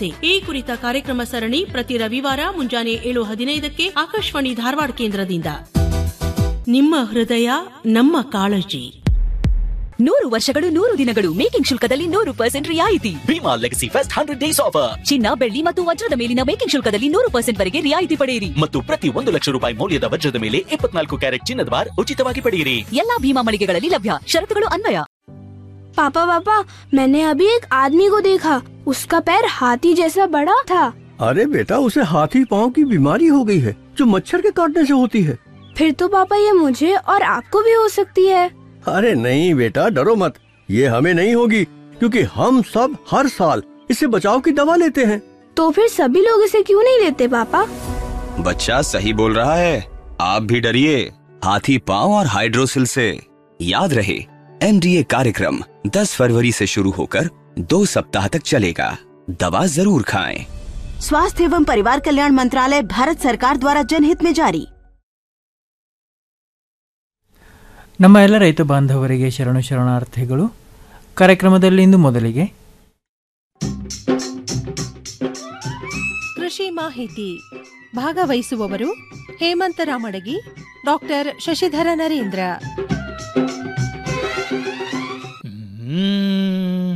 ಭರವಸೆ ಈ ಕುರಿತ ಕಾರ್ಯಕ್ರಮ ಸರಣಿ ಪ್ರತಿ ರವಿವಾರ ಮುಂಜಾನೆ ಏಳು ಹದಿನೈದಕ್ಕೆ ಆಕಾಶವಾಣಿ ಧಾರವಾಡ ಕೇಂದ್ರದಿಂದ ನಿಮ್ಮ ಹೃದಯ ನಮ್ಮ ಕಾಳಜಿ ನೂರು ವರ್ಷಗಳು ನೂರು ದಿನಗಳು ಮೇಕಿಂಗ್ ಶುಲ್ಕದಲ್ಲಿ ನೂರು ಪರ್ಸೆಂಟ್ ರಿಯಾಯಿತಿ Bhima legacy fest hundred days offer ಚಿನ್ನ ಬೆಳ್ಳಿ ಮತ್ತು ವಜ್ರದ ಮೇಲಿನ ಮೇಕಿಂಗ್ ಶುಲ್ಕದಲ್ಲಿ ನೂರು ಪರ್ಸೆಂಟ್ ವರೆಗೆ ರಿಯಾಯಿತಿ ಪಡೆಯಿರಿ ಮತ್ತು ಪ್ರತಿ ಒಂದು ಲಕ್ಷ ರೂಪಾಯಿ ಮೌಲ್ಯದ ವಜ್ರದ ಮೇಲೆ ಇಪ್ಪತ್ನಾಲ್ಕು ಕ್ಯಾರೆಟ್ ಚಿನ್ನದ ಬಾರ್ ಉಚಿತವಾಗಿ ಪಡೆಯಿರಿ ಎಲ್ಲಾ ಭೀಮಾ ಮಳಿಗೆಗಳಲ್ಲಿ ಲಭ್ಯ ಷರತ್ತುಗಳು ಅನ್ವಯ पापा पापा मैंने अभी एक आदमी को देखा उसका पैर हाथी जैसा बड़ा था अरे बेटा उसे हाथी पाँव की बीमारी हो गई है जो मच्छर के काटने से होती है फिर तो पापा ये मुझे और आपको भी हो सकती है अरे नहीं बेटा डरो मत ये हमें नहीं होगी क्योंकि हम सब हर साल इससे बचाव की दवा लेते हैं तो फिर सभी लोग इसे क्यों नहीं लेते पापा बच्चा सही बोल रहा है आप भी डरिए हाथी पांव और हाइड्रोसिल से याद रहे एमडीए कार्यक्रम 10 फरवरी से शुरू होकर दो सप्ताह तक चलेगा दवा जरूर खाएं। स्वास्थ्य एवं परिवार कल्याण मंत्रालय भारत सरकार द्वारा जनहित में जारी ನಮ್ಮ ಎಲ್ಲ ರೈತ ಬಾಂಧವರಿಗೆ ಶರಣು ಶರಣಾರ್ಥಿಗಳು ಕಾರ್ಯಕ್ರಮದಲ್ಲಿ ಇಂದು ಮೊದಲಿಗೆ ಕೃಷಿ ಮಾಹಿತಿ ಭಾಗವಹಿಸುವವರು ಹೇಮಂತ ರಾಮಡಗಿ ಡಾಕ್ಟರ್ ಶಶಿಧರ ನರೇಂದ್ರ ಹ್ಮ್.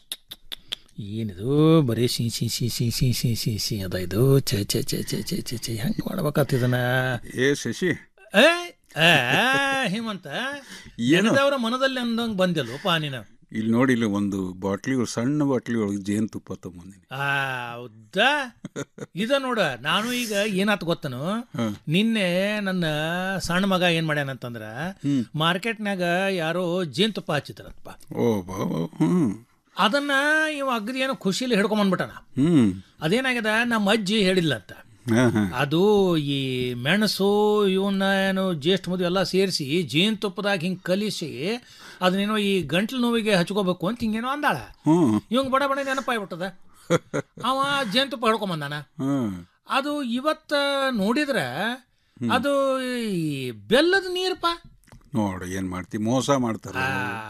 ಏನಿದು ಬರೀ C C C C C C C C ಅದ ಇದು ಛೆ ಛೆ ಛೆ ಛೆ ಛೆ ಛೆ ಛೆ ಹೆಂಗೆ ಮಾಡ್ಬೇಕಾಗ್ತಿದನ ಏ ಶಶಿ ಏ ಏ, ಹೇಮಂತ ಏನದವರ ಮನದಲ್ಲಿ ಅಂದಂಗೆ ಬಂದಿಲ್ಲಪ್ಪ ನೀನು ಇಲ್ಲಿ ನೋಡಿ ಇಲ್ಲಿ ಒಂದು ಬಾಟ್ಲಿ ಸಣ್ಣ ಬಾಟ್ಲಿ ಒಳಗೆ ಜೇನುತುಪ್ಪ ತಗೊಂಬಂದಿನಿ ಆ, ಹೌದಾ ಇದ ನೋಡ ನಾನು ಈಗ ಏನಾತ್ ಗೊತ್ತನು ನಿನ್ನೆ ನನ್ನ ಸಣ್ಣ ಮಗ ಏನ್ ಮಾಡ್ಯಾನಂತಂದ್ರ ಮಾರ್ಕೆಟ್ನಾಗ ಯಾರೋ ಜೇನುತುಪ್ಪ ಹಚ್ಚಿದ್ರಪ್ಪ ಓ ಬಾ ಬಾ, ಹ್ಮ್ ಅದನ್ನ ಇವ ಅಗ್ರಿ ಏನೋ ಖುಷಿಲಿ ಹಿಡ್ಕೊಂಬಂದ್ಬಿಟ್ಟಾನ ಹ್ಮ್ ಅದೇನಾಗ್ಯದ ನಮ್ಮ ಅಜ್ಜಿ ಹೇಳಿಲ್ಲ ಅಂತ ಹಾ, ಹಾ. ಅದು ಈ ಮೆಣಸು ಇವನ್ನ ಏನು ಜ್ಯೇಷ್ಠ ಮದುವೆ ಎಲ್ಲ ಸೇರಿಸಿ ಜೇನುತುಪ್ಪದಾಗ ಹಿಂಗೆ ಕಲಿಸಿ ಅದನ್ನೇನೋ ಈ ಗಂಟ್ಲು ನೋವಿಗೆ ಹಚ್ಕೋಬೇಕು ಅಂತ ಹಿಂಗೇನೋ ಅಂದಾಳ ಹ್ಮ್ ಇವಂಗ್ ಬಡ ಬಡ ನೆನಪಾಗ್ಬಿಟ್ಟದ ಅವ ಜೇನುತುಪ್ಪ ಹಿಡ್ಕೊಂಬಂದಾನ ಹ್ಮ್ ಅದು ಇವತ್ತ ನೋಡಿದ್ರ ಅದು ಈ ಬೆಲ್ಲದ ನೀರಪ್ಪ ನೋಡು ಏನ್ ಮಾಡ್ತಿ ಮೋಸ ಮಾಡ್ತಾರ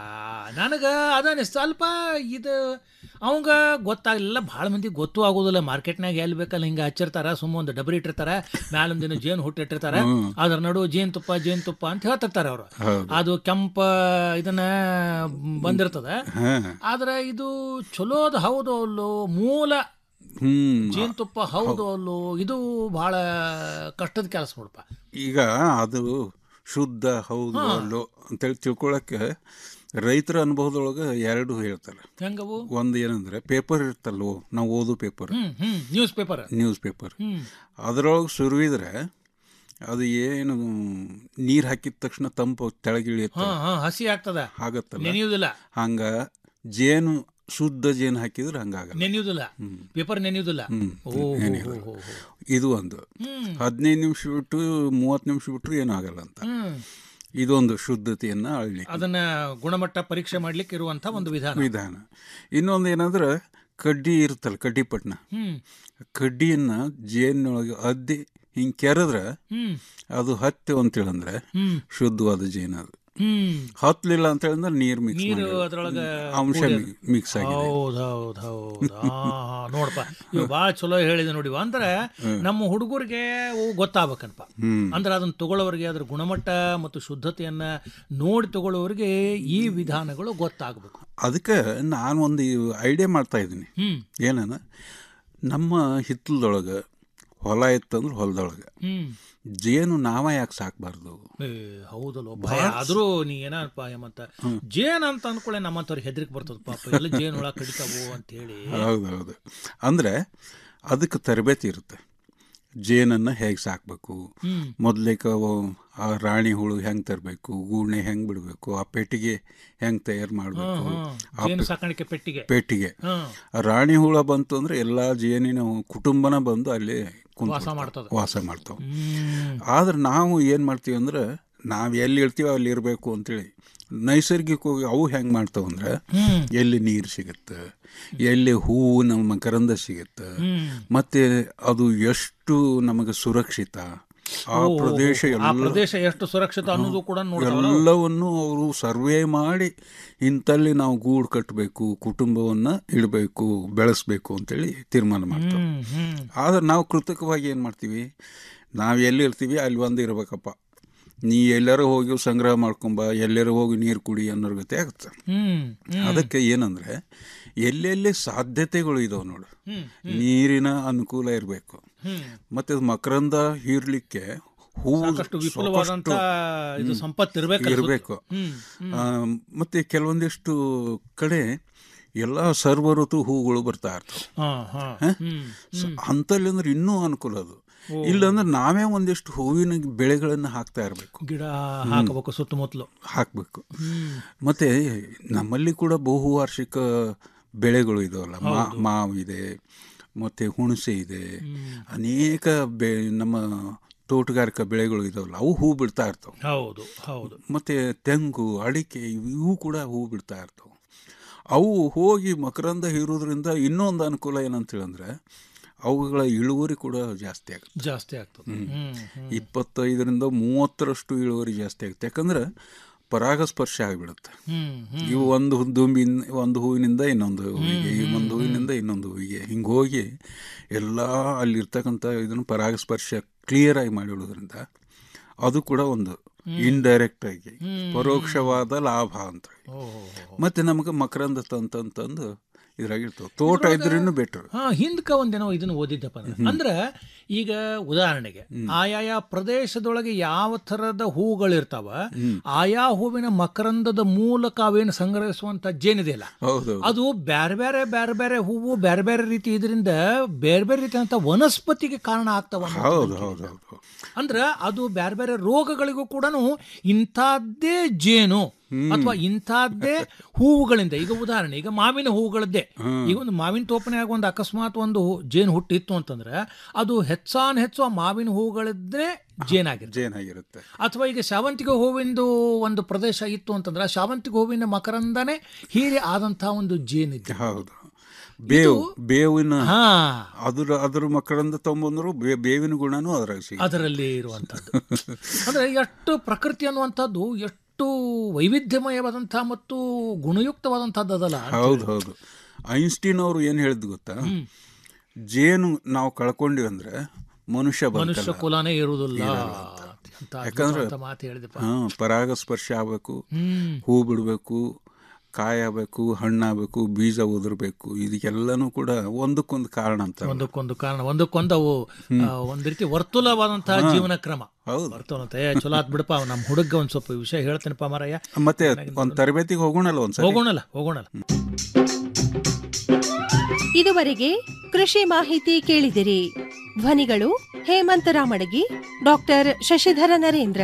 ನನಗ ಅದ ಸ್ವಲ್ಪ ಇದು ಅವಂಗ ಗೊತ್ತಾಗಲಿಲ್ಲ ಭಾಳ ಮಂದಿ ಗೊತ್ತೂ ಆಗೋದಿಲ್ಲ ಮಾರ್ಕೆಟ್ನಾಗ ಎಲ್ಲಿ ಬೇಕಲ್ಲ ಹಿಂಗೆ ಹಚ್ಚಿರ್ತಾರ ಸುಮ್ಮ ಒಂದು ಡಬರಿ ಇಟ್ಟಿರ್ತಾರ ಮ್ಯಾಲೊಂದ್ ದಿನ ಜೇನು ಹುಟ್ಟಿಟ್ಟಿರ್ತಾರ ಅದ್ರ ನಡು ಜೇನುತುಪ್ಪ ಜೇನುತುಪ್ಪ ಅಂತ ಹೇಳ್ತಿರ್ತಾರ ಅವರು ಹೌದು. ಅದು ಕೆಂಪ ಇದನ್ನ ಬಂದಿರ್ತದ ಹಾ. ಆದ್ರೆ ಇದು ಚಲೋದ್ ಹೌದು ಅಲ್ಲೋ ಮೂಲ ಹ್ಮ್ ಜೇನುತುಪ್ಪ ಹೌದು ಅಲ್ಲೋ ಇದು ಬಹಳ ಕಷ್ಟದ ಕೆಲಸ ನೋಡಪ್ಪ ಈಗ ಅದು ಶುದ್ಧ ಹೌದು ಅಲ್ಲೋ ಅಂತೇಳಿ ತಿಳ್ಕೊಳಕ್ಕೆ ರೈತರ ಅನುಭವದೊಳಗೆ ಎರಡು ಹೇಳ್ತಾರೆ ಹೆಂಗವು ಒಂದು ಏನಂದ್ರೆ ಪೇಪರ್ ಇರ್ತಲ್ಲೋ ನಾವು ಓದು ಪೇಪರ್ ಹ್ಮ್ ಹ್ಮ್ ನ್ಯೂಸ್ ಪೇಪರ್ ನ್ಯೂಸ್ ಪೇಪರ್ ಹ್ಮ್ ಅದರೊಳಗೆ ಸುರುವಿದ್ರೆ ಅದು ಏನು ನೀರು ಹಾಕಿದ ತಕ್ಷಣ ತಂಪು ತೆಳಗಿಳಿಯುತ್ತೆ ಹಾ ಹಾ ಹಸಿ ಆಗ್ತದ ಆಗತ್ತಲ್ಲ ನೆನೆಯುವುದಿಲ್ಲ ಹಂಗ ಜೇನು ಶುದ್ಧ ಜೇನು ಹಾಕಿದ್ರೆ ಹಂಗಾಗಲ್ಲ ನೆನೆಯುವುದಿಲ್ಲ ಪೇಪರ್ ನೆನೆಯುವುದಿಲ್ಲ ಹ್ಮ್. ಓ ನೆನೆಯೋದಿಲ್ಲ. ಹೋ, ಹೋ, ಹೋ. ಇದು ಒಂದು ಹ್ಮ್. ಹದಿನೈದು ನಿಮಿಷ ಬಿಟ್ಟು ಮೂವತ್ತು ನಿಮಿಷ ಬಿಟ್ಟರು ಏನೂ ಆಗಲ್ಲ ಅಂತ ಹ್ಮ್. ಇದೊಂದು ಶುದ್ಧತೆಯನ್ನ ಅಳ್ಳಿ ಅದನ್ನ ಗುಣಮಟ್ಟ ಪರೀಕ್ಷೆ ಮಾಡ್ಲಿಕ್ಕೆ ಇರುವಂತ ಒಂದು ವಿಧಾನ ವಿಧಾನ ಇನ್ನೊಂದು ಏನಂದ್ರೆ ಕಡ್ಡಿ ಇರುತ್ತಲ್ಲ ಕಡ್ಡಿ ಪಟ್ನ ಹ್ಮ್ ಕಡ್ಡಿಯನ್ನ ಜೇನೊಳಗೆ ಅದ್ದಿ ಹಿಂಗೆ ಕೆರೆದ್ರೆ ಹ್ಮ್ ಅದು ಹತ್ತಿ ಅಂತೇಳಂದ್ರೆ ಹ್ಮ್ ಶುದ್ಧವಾದ ಜೇನು ಅದು ಹ್ಮ್ ಹತ್ತಲಿಲ್ಲ ಅಂತ ಹೇಳಿದ್ರೆ ನೀರು ಮಿಕ್ಸ್ ನೀರು ಅದ್ರೊಳಗ ಅಂಶ ಕೂಡಿದೆ. ಮಿಕ್ಸ್ ಆಗಿದೆ ಹೌದ್ ಹೌದ್ ಹೌದ್ ಆ, ನೋಡಪ್ಪ ಇವ್ ಬಾಳ ಚಲೋ ಹೇಳಿದೆ ನೋಡಿ ಇವ. ಅಂದ್ರ ನಮ್ಮ ಹುಡುಗರಿಗೆ ಅವು ಗೊತ್ತಾಗ್ಬೇಕನ್ಪ ಹ್ಮ್. ಅಂದ್ರೆ ಅದನ್ನ ತಗೊಳ್ಳೋರಿಗೆ ಅದ್ರ ಗುಣಮಟ್ಟ ಮತ್ತು ಶುದ್ಧತೆಯನ್ನ ನೋಡಿ ತಗೊಳ್ಳೋರಿಗೆ ಈ ವಿಧಾನಗಳು ಗೊತ್ತಾಗಬೇಕು ಅದಕ್ಕೆ ನಾನು ಒಂದು ಐಡಿಯಾ ಮಾಡ್ತಾ ಇದ್ದೀನಿ ಹ್ಮ್ ಏನನ ನಮ್ಮ ಹಿತ್ತಲದೊಳಗೆ ಹೊಲ ಇತ್ತಂದ್ರೆ ಹೊಲದೊಳಗೆ ಹ್ಮ್ ಜೇನು ನಾವ ಯಾಕೆ ಸಾಕಬಾರ್ದು ಏ, ಹೌದಲ್ಲೋ ಭಯ ಆದ್ರೂ ನೀ ಏನಪ್ಪ ಹೇಮಂತ ಜೇನ್ ಅಂತ ಅಂದ್ಕೊಳ್ಳೆ ನಮ್ಮಂತವ್ರಿಗೆ ಹೆದರಿಕೆ ಬರ್ತದ ಪಾಪ ಎಲ್ಲ ಜೇನ್ ಹುಳ ಕಡಿತಾವು ಅಂತ ಹೇಳಿ ಹೌದೌದು ಅಂದರೆ ಅದಕ್ಕೆ ತರಬೇತಿ ಇರುತ್ತೆ ಜೇನನ್ನು ಹೇಗೆ ಸಾಕಬೇಕು ಹ್ಮ್. ಮೊದಲೇಕ ಆ ರಾಣಿ ಹುಳು ಹೆಂಗೆ ತರಬೇಕು ಗೂಣೆ ಹೆಂಗೆ ಬಿಡಬೇಕು ಆ ಪೆಟ್ಟಿಗೆ ಹೆಂಗೆ ತಯಾರು ಮಾಡಬೇಕು ಹ್ಮ್, ಹ್ಮ್. ಜೇನು ಸಾಕಾಣಿಕೆ ಪೆಟ್ಟಿಗೆ. ಪೆಟ್ಟಿಗೆ ಹ್ಮ್. ಆ ರಾಣಿ ಹುಳ ಬಂತು ಅಂದರೆ ಎಲ್ಲ ಜೇನಿನ ಕುಟುಂಬನ ಬಂದು ಅಲ್ಲಿ ಕುಂತ್ ವಾಸ ಬಿಡ್ತಾವೆ. ಮಾಡ್ತದೆ. ವಾಸ ಮಾಡ್ತಾವೆ ಹ್ಮ್. ಆದ್ರೆ ನಾವು ಏನು ಮಾಡ್ತೀವಿ ಅಂದ್ರೆ ನಾವು ಎಲ್ಲಿ ಇರ್ತೀವೋ ಅಲ್ಲಿ ಇರಬೇಕು ಅಂತೇಳಿ ನೈಸರ್ಗಿಕವಾಗಿ ಅವು ಹೆಂಗೆ ಮಾಡ್ತಾವೆ ಅಂದ್ರೆ ಹ್ಮ್. ಎಲ್ಲಿ ನೀರು ಸಿಗುತ್ತೆ ಎಲ್ಲಿ ಹೂವು ನಮ್ಮ ಕರಂದ ಸಿಗುತ್ತೆ ಹ್ಮ್. ಮತ್ತು ಅದು ಎಷ್ಟು ನಮಗೆ ಸುರಕ್ಷಿತ ಆ ಓ, ಪ್ರದೇಶ ಆ ಎಲ್ಲ ಪ್ರದೇಶ ಎಷ್ಟು ಸುರಕ್ಷಿತ ಅನ್ನೋದು ಕೂಡ ನೋಡ್ತಾವಲ್ಲ ಅವ್ರು? ಎಲ್ಲವನ್ನು ಅವರು ಸರ್ವೆ ಮಾಡಿ ಇಂಥಲ್ಲಿ ನಾವು ಗೂಡು ಕಟ್ಟಬೇಕು ಕುಟುಂಬವನ್ನು ಇಡಬೇಕು ಬೆಳೆಸ್ಬೇಕು ಅಂತೇಳಿ ತೀರ್ಮಾನ ಮಾಡ್ತಾರೆ ಹ್ಮ್, ಹ್ಮ್. ಆದ್ರೆ ನಾವು ಕೃತಕವಾಗಿ ಏನು ಮಾಡ್ತೀವಿ ನಾವು ಎಲ್ಲಿರ್ತೀವಿ ಅಲ್ಲಿ ಒಂದು ಇರಬೇಕಪ್ಪ ನೀ ಎಲ್ಲರೂ ಹೋಗಿ ಸಂಗ್ರಹ ಮಾಡ್ಕೊಂಬ ಎಲ್ಲರೂ ಹೋಗಿ ನೀರು ಕುಡಿ ಅನ್ನೋ ಗತಿ ಆಗುತ್ತೆ ಹ್ಮ್, ಹ್ಮ್. ಅದಕ್ಕೆ ಏನಂದ್ರೆ ಎಲ್ಲೆಲ್ಲಿ ಸಾಧ್ಯತೆಗಳು ಇದಾವೆ ನೋಡು ಹ್ಮ್, ನೀರಿನ ಅನುಕೂಲ ಇರಬೇಕು ಹ್ಮ್. ಮತ್ತೆ ಅದು ಮಕರಂದ ಹೀರ್ಲಿಕ್ಕೆ ಹೂವು ಸಾಕಷ್ಟು ವಿಪುಲವಾದಂತ ಸಾಕಷ್ಟು, ಇದು ಹ್ಮ್, ಸಂಪತ್ತು ಇರ್ಬೇಕಲ್ಲ ಇರ್ಬೇಕು ಸುತ್ತ. ಹ್ಮ್, ಹ್ಮ್. ಆ, ಮತ್ತೆ ಕೆಲವೊಂದಿಷ್ಟು ಕಡೆ ಎಲ್ಲ ಸರ್ವ ಋತು ಹೂಗಳು ಬರ್ತಾ ಇರ್ತವೆ ಹಾ, ಹಾ. ಹ? ಹ್ಮ್, ಸೊ ಹ್ಮ್. ಅಂಥಲ್ಲಿ ಅಂದ್ರೆ ಇನ್ನೂ ಅನುಕೂಲ ಅದು ಓ. ಇಲ್ಲಾಂದ್ರೆ ನಾವೇ ಒಂದಿಷ್ಟು ಹೂವಿನ ಬೆಳೆಗಳನ್ನು ಹಾಕ್ತಾ ಇರಬೇಕು ಗಿಡ ಹಾಕಬೇಕು ಸುತ್ತಮುತ್ತಲು ಹಾಕಬೇಕು ಹ್ಮ್. ಮತ್ತೆ ನಮ್ಮಲ್ಲಿ ಕೂಡ ಬಹುವಾರ್ಷಿಕ ಬೆಳೆಗಳು ಇದಾವಲ್ಲ ಮಾ ಹೌದು. ಮಾವು ಇದೆ ಮತ್ತೆ ಹುಣಸೆ ಇದೆ ಅನೇಕ ಬೆ ನಮ್ಮ ತೋಟಗಾರಿಕಾ ಬೆಳೆಗಳು ಇದಾವಲ್ಲ ಅವು ಹೂ ಬಿಡ್ತಾ ಇರ್ತಾವೆ ಹೌದು ಹೌದು ಮತ್ತೆ ತೆಂಗು ಅಡಿಕೆ ಇವು ಕೂಡ ಹೂ ಬಿಡ್ತಾ ಇರ್ತವೆ ಅವು ಹೋಗಿ ಮಕರಂದ ಹೀರೋದ್ರಿಂದ ಇನ್ನೊಂದು ಅನುಕೂಲ ಏನಂತ ಹೇಳಿದ್ರೆ ಅವುಗಳ ಇಳುವರಿ ಕೂಡ ಜಾಸ್ತಿ ಆಗುತ್ತೆ ಜಾಸ್ತಿ ಆಗ್ತದೆ ಹ್ಮ್. ಹ್ಮ್, ಹ್ಮ್. ಇಪ್ಪತ್ತೈದರಿಂದ ಮೂವತ್ತರಷ್ಟು ಇಳುವರಿ ಜಾಸ್ತಿ ಆಗುತ್ತೆ ಯಾಕಂದ್ರೆ ಪರಾಗಸ್ಪರ್ಶ ಆಗಿಬಿಡುತ್ತೆ ಹ್ಮ್, ಹ್ಮ್. ಇವು ಒಂದು ದುಂಬಿನ ಒಂದು ಹೂವಿನಿಂದ ಇನ್ನೊಂದು ಹೂವಿಗೆ ಈ ಒಂದು ಹೂವಿನಿಂದ ಇನ್ನೊಂದು ಹೂವಿಗೆ ಹಿಂಗೆ ಹೋಗಿ ಎಲ್ಲ ಅಲ್ಲಿರ್ತಕ್ಕಂಥ ಇದನ್ನು ಪರಾಗಸ್ಪರ್ಶ ಕ್ಲಿಯರ್ ಆಗಿ ಮಾಡಿಡೋದ್ರಿಂದ ಅದು ಕೂಡ ಒಂದು ಇಂಡೈರೆಕ್ಟ್ ಆಗಿ ಪರೋಕ್ಷವಾದ ಲಾಭ ಅಂತ ಮತ್ತೆ ನಮಗೆ ಮಕರಂದ ತಂತಂತಂದು ಇದ್ರಾಗಿರ್ತವೆ ತೋಟ ಇದ್ರೂ ಬೆಟರ್ ಹಾ ಹಿಂದ್ಕ ಒಂದೇನೋ ಇದನ್ನ ಓದಿದ್ದಪ್ಪ ನಾನು. ಅಂದ್ರ ಈಗ ಉದಾಹರಣೆಗೆ ಆಯಾಯ ಪ್ರದೇಶದೊಳಗೆ ಯಾವ ಥರದ ಹೂಗಳಿರ್ತಾವ ಆಯಾ ಹೂವಿನ ಮಕರಂದದ ಮೂಲಕ ಅವೇನು ಸಂಗ್ರಹಿಸುವಂತ ಜೇನಿದೆಯಲ್ಲ ಹೌದು ಅದು ಬೇರೆ ಬೇರೆ ಬೇರೆ ಬೇರೆ ಹೂವು ಬೇರೆ ಬೇರೆ ರೀತಿ ಇದರಿಂದ ಬೇರೆ ಬೇರೆ ರೀತಿಯಂತ ವನಸ್ಪತಿಗೆ ಕಾರಣ ಆಗ್ತಾವ ಅನ್ನೋದು ಹೌದು ನಂಬಿಕೆ ಹೌದು ಇದೆ. ಹೌದು ಅಂದ್ರ ಅದು ಬೇರೆ ಬೇರೆ ರೋಗಗಳಿಗೂ ಕೂಡ ಇಂಥದ್ದೇ ಜೇನು ಅಥವಾ ಇಂಥದ್ದೇ ಹೂವುಗಳಿಂದ ಈಗ ಉದಾಹರಣೆ ಈಗ ಮಾವಿನ ಹೂವುಗಳದ್ದೇ ಈಗ ಒಂದು ಮಾವಿನ ತೋಪನ್ಯಾಗ ಒಂದು ಅಕಸ್ಮಾತ್ ಒಂದು ಹೂ- ಜೇನು ಹುಟ್ಟಿತ್ತು ಅಂತಂದ್ರೆ ಅದು ಹೆಚ್ಚಾನ್ ಹೆಚ್ಚು ಆ ಮಾವಿನ ಹೂಗಳಿದ್ರೆ ಜೇನಾಗಿರುತ್ತೆ ಜೇನಾಗಿರುತ್ತೆ ಅಥವಾ ಈಗ ಶಾವಂತಿಗೆ ಹೂವಿಂದು ಒಂದು ಪ್ರದೇಶ ಇತ್ತು ಅಂತಂದ್ರೆ ಆ ಶಾವಂತಿಗೆ ಹೂವಿನ ಮಕರಂದನೇ ಹೀರೆ ಆದಂತಹ ಒಂದು ಜೇನಿದೆ ಹೌದು ಬೇವು ಬೇವಿನ ಹಾ ಅದ್ರ ಅದ್ರ ಮಕ್ಕಳಿಂದ ತೊಂಬಂದ್ರು ಬೇ- ಬೇವಿನ ಗುಣನೂ ಅದ್ರಾಗ ಸಿಗುತ್ತೆ ಅದರಲ್ಲಿ ಇರುವಂಥದ್ದು ಅಂದ್ರೆ ಎಷ್ಟು ಪ್ರಕೃತಿ ಅನ್ನುವಂಥದ್ದು ಎಷ್ಟು ವೈವಿಧ್ಯಮಯವಾದಂತಹ ಮತ್ತು ಗುಣಯುಕ್ತವಾದಂಥದ್ದು ಅದಲ್ಲ ಹೌದು ಹೌದು ಐನ್ಸ್ಟೀನ್ ಅವರು ಏನು ಹೇಳಿದ್ ಗೊತ್ತಾ ಜೇನು ನಾವು ಕಳ್ಕೊಂಡಿವಿ ಅಂದ್ರೆ ಮನುಷ್ಯ ಮನುಷ್ಯ ಬದುಕಲ್ಲ ಕುಲನೇ ಇರುವುದಿಲ್ಲ ಅಂತ ಯಾಕಂದ್ರೆ ಅದ್ಭುತವಾದ ಮಾತು ಹೇಳಿದಪ್ಪ ಹಾ ಪರಾಗಸ್ಪರ್ಶ ಆಗಬೇಕು ಹ್ಮ್. ಹೂ ಬಿಡಬೇಕು ಕಾಯಬೇಕು ಹಣ್ಣಾಗಬೇಕು ಬೀಜ ಉದುರ್ಬೇಕು ಇದಕ್ಕೆಲ್ಲನೂ ಕೂಡ ಒಂದಕ್ಕೊಂದು ಕಾರಣ ಅಂತ ಒಂದಕ್ಕೊಂದು ಕಾರಣ ಒಂದಕ್ಕೊಂದು ಅವು ಆ, ಒಂದ್ ರೀತಿ ವರ್ತುಲವಾದಂತಹ ಹಾ. ಜೀವನ ಕ್ರಮ ಹೌದು ವರ್ತುಲ ಏ ಚಲೋ ಆತ್ ಬಿಡಪ್ಪ ನಮ್ಮ ಹುಡುಗ ಒಂದ್ ಸ್ವಲ್ಪ ವಿಷಯ ಹೇಳ್ತೇನಪ್ಪ ಮಾರಾಯ ಮತ್ತೆ ಒಂದ್ ತರಬೇತಿಗೆ ಹೋಗೋಣಲ್ಲ ಒಂದ್ಸರಿ ಹೋಗೋಣಲ್ಲ ಹೋಗೋಣಲ್ಲ ಇದುವರೆಗೆ ಕೃಷಿ ಮಾಹಿತಿ ಕೇಳಿದಿರಿ ಧ್ವನಿಗಳು ಹೇಮಂತ ರಾಮಡಗಿ ಡಾಕ್ಟರ್ ಶಶಿಧರ ನರೇಂದ್ರ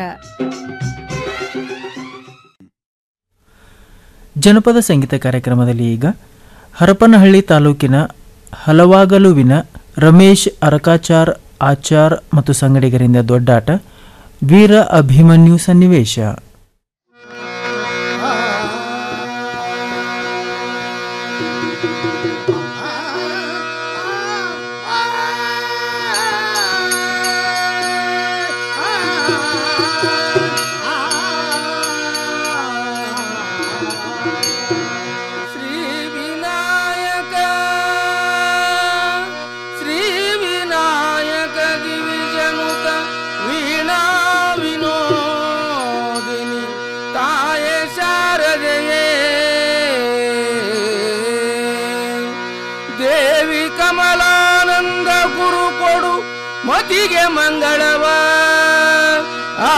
ಜನಪದ ಸಂಗೀತ ಕಾರ್ಯಕ್ರಮದಲ್ಲಿ ಈಗ ಹರಪನಹಳ್ಳಿ ತಾಲೂಕಿನ ಹಲವಾಗಲುವಿನ ರಮೇಶ್ ಅರಕಾಚಾರ್ ಆಚಾರ್ ಮತ್ತು ಸಂಗಡಿಗರಿಂದ ದೊಡ್ಡಾಟ ವೀರ ಅಭಿಮನ್ಯು ಸನ್ನಿವೇಶ ಶ್ರೀ ವಿನಾಯಕ ಶ್ರೀ ವಿನಾಯಕ ಗಿರಿಜನುತ ವೀಣಾ ವಿನೋದಿನಿ ತಾಯ ಶಾರದೆಯೇ ದೇವಿ ಕಮಲಾನಂದ ಗುರು ಕೊಡು ಮತಿಗೆ ಮಂಗಳವ ಆ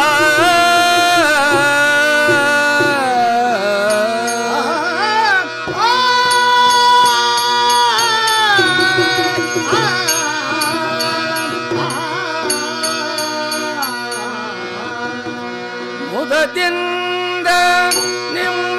ಮುದದಿಂದ ನಿಮ್ಮ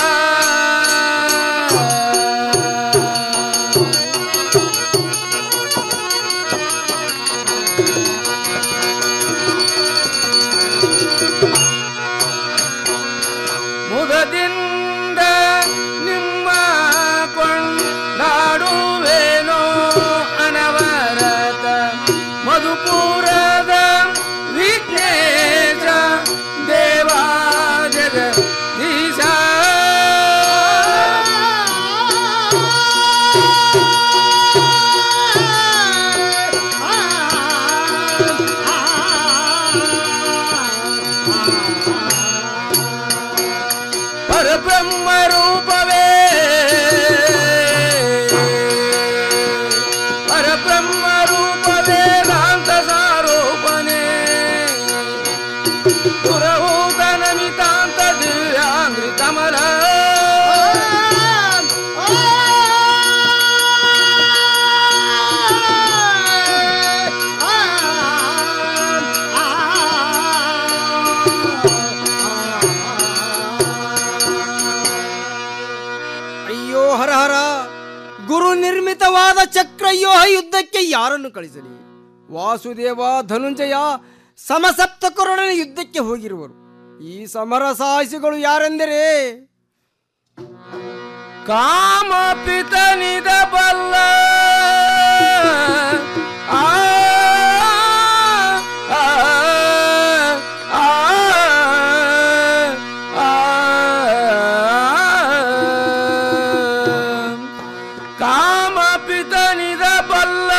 ಮುದದಿಂದ ನಿಮ್ಮ ಕೊಂಡಾಡುವೇನೋ ಅನವರತ ಮಧುಪುರದ ಪರಬ್ರಹ್ಮ ರೂಪ ವೇದಾಂತ ಸಾರೋಪನೆ ಪುರಭೂತ ನಮಿತಾಂತ ದಿವ್ಯಾಂಗ್ರಿ ಕಮಲ ಅಯ್ಯೋ ಹರ ಹರ ಗುರು ನಿರ್ಮಿತವಾದ ಚಕ್ರವ್ಯೂಹ ಯುದ್ಧಕ್ಕೆ ಯಾರನ್ನು ಕಳಿಸಲಿ ವಾಸುದೇವ ಧನುಂಜಯ ಸಮಸಪ್ತಕರೊಡನೆ ಯುದ್ಧಕ್ಕೆ ಹೋಗಿರುವರು ಈ ಸಮರ ಸಾಹಸಿಗಳು ಯಾರೆಂದರೆ ಕಾಮ ಪಿತನಿದ ಬಲ್ಲ ಆ, ಆ, ಆ, ಆ, ಕಾಮ ಪಿತನಿದ ಬಲ್ಲ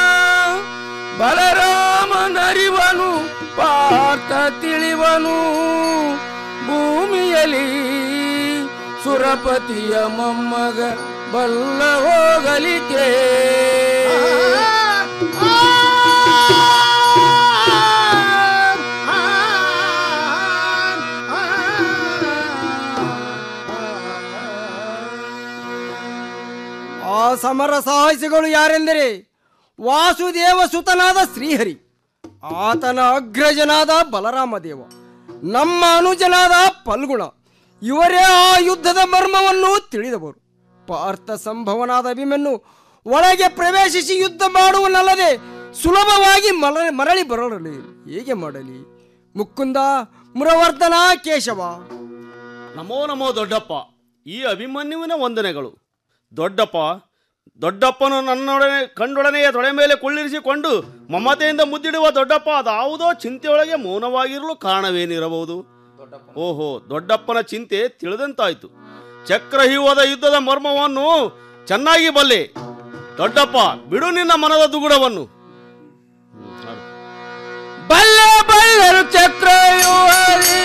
ಬಲರಾಮನರಿವನು ಪಾರ್ಥ ತಿಳಿವನು ಭೂಮಿಯಲ್ಲಿ ಸುರಪತಿಯ ಮೊಮ್ಮಗ ಬಲ್ಲ ಹೋಗಲಿಕ್ಕೆ ಆ ಸಮರ ಸಾಹಸಿಗಳು ಯಾರೆಂದರೆ ವಾಸುದೇವ ಸುತನಾದ ಶ್ರೀಹರಿ ಆತನ ಅಗ್ರಜನಾದ ಬಲರಾಮ ದೇವ ನಮ್ಮ ಅನುಜನಾದ ಫಲ್ಗುಣ ಇವರೇ ಆ ಯುದ್ಧದ ಮರ್ಮವನ್ನು ತಿಳಿದವರು ಪಾರ್ಥ ಸಂಭವನಾದ ಅಭಿಮನ್ಯು ಒಳಗೆ ಪ್ರವೇಶಿಸಿ ಯುದ್ಧ ಮಾಡುವನಲ್ಲದೆ ಸುಲಭವಾಗಿ ಮಲ ಮರಳಿ ಬರಲಿ ಹೇಗೆ ಮಾಡಲಿ ಮುಕುಂದ ಮುರವರ್ಧನ ಕೇಶವ ನಮೋ ನಮೋ ದೊಡ್ಡಪ್ಪ ಈ ಅಭಿಮನ್ಯುವಿನ ವಂದನೆಗಳು ದೊಡ್ಡಪ್ಪ ದೊಡ್ಡಪ್ಪನು ನನ್ನೊಡನೆ ಕಂಡೊಡನೆಯ ತೊಡೆ ಮೇಲೆ ಕುಳ್ಳಿರಿಸಿಕೊಂಡು ಮಮತೆಯಿಂದ ಮುದ್ದಿಡುವ ದೊಡ್ಡಪ್ಪ ಅದಾವುದೋ ಚಿಂತೆಯೊಳಗೆ ಮೌನವಾಗಿರಲು ಕಾರಣವೇನಿರಬಹುದು ಓಹೋ ದೊಡ್ಡಪ್ಪನ ಚಿಂತೆ ತಿಳಿದಂತಾಯ್ತು ಚಕ್ರಹ್ಯೂಹದ ಯುದ್ಧದ ಮರ್ಮವನ್ನು ಚೆನ್ನಾಗಿ ಬಲ್ಲೆ ದೊಡ್ಡಪ್ಪ ಬಿಡು ನಿನ್ನ ಮನದ ದುಗುಡವನ್ನು ಬಲ್ಲೆ ಬಲ್ಲರು ಚಕ್ರವ್ಯೂಹರಿ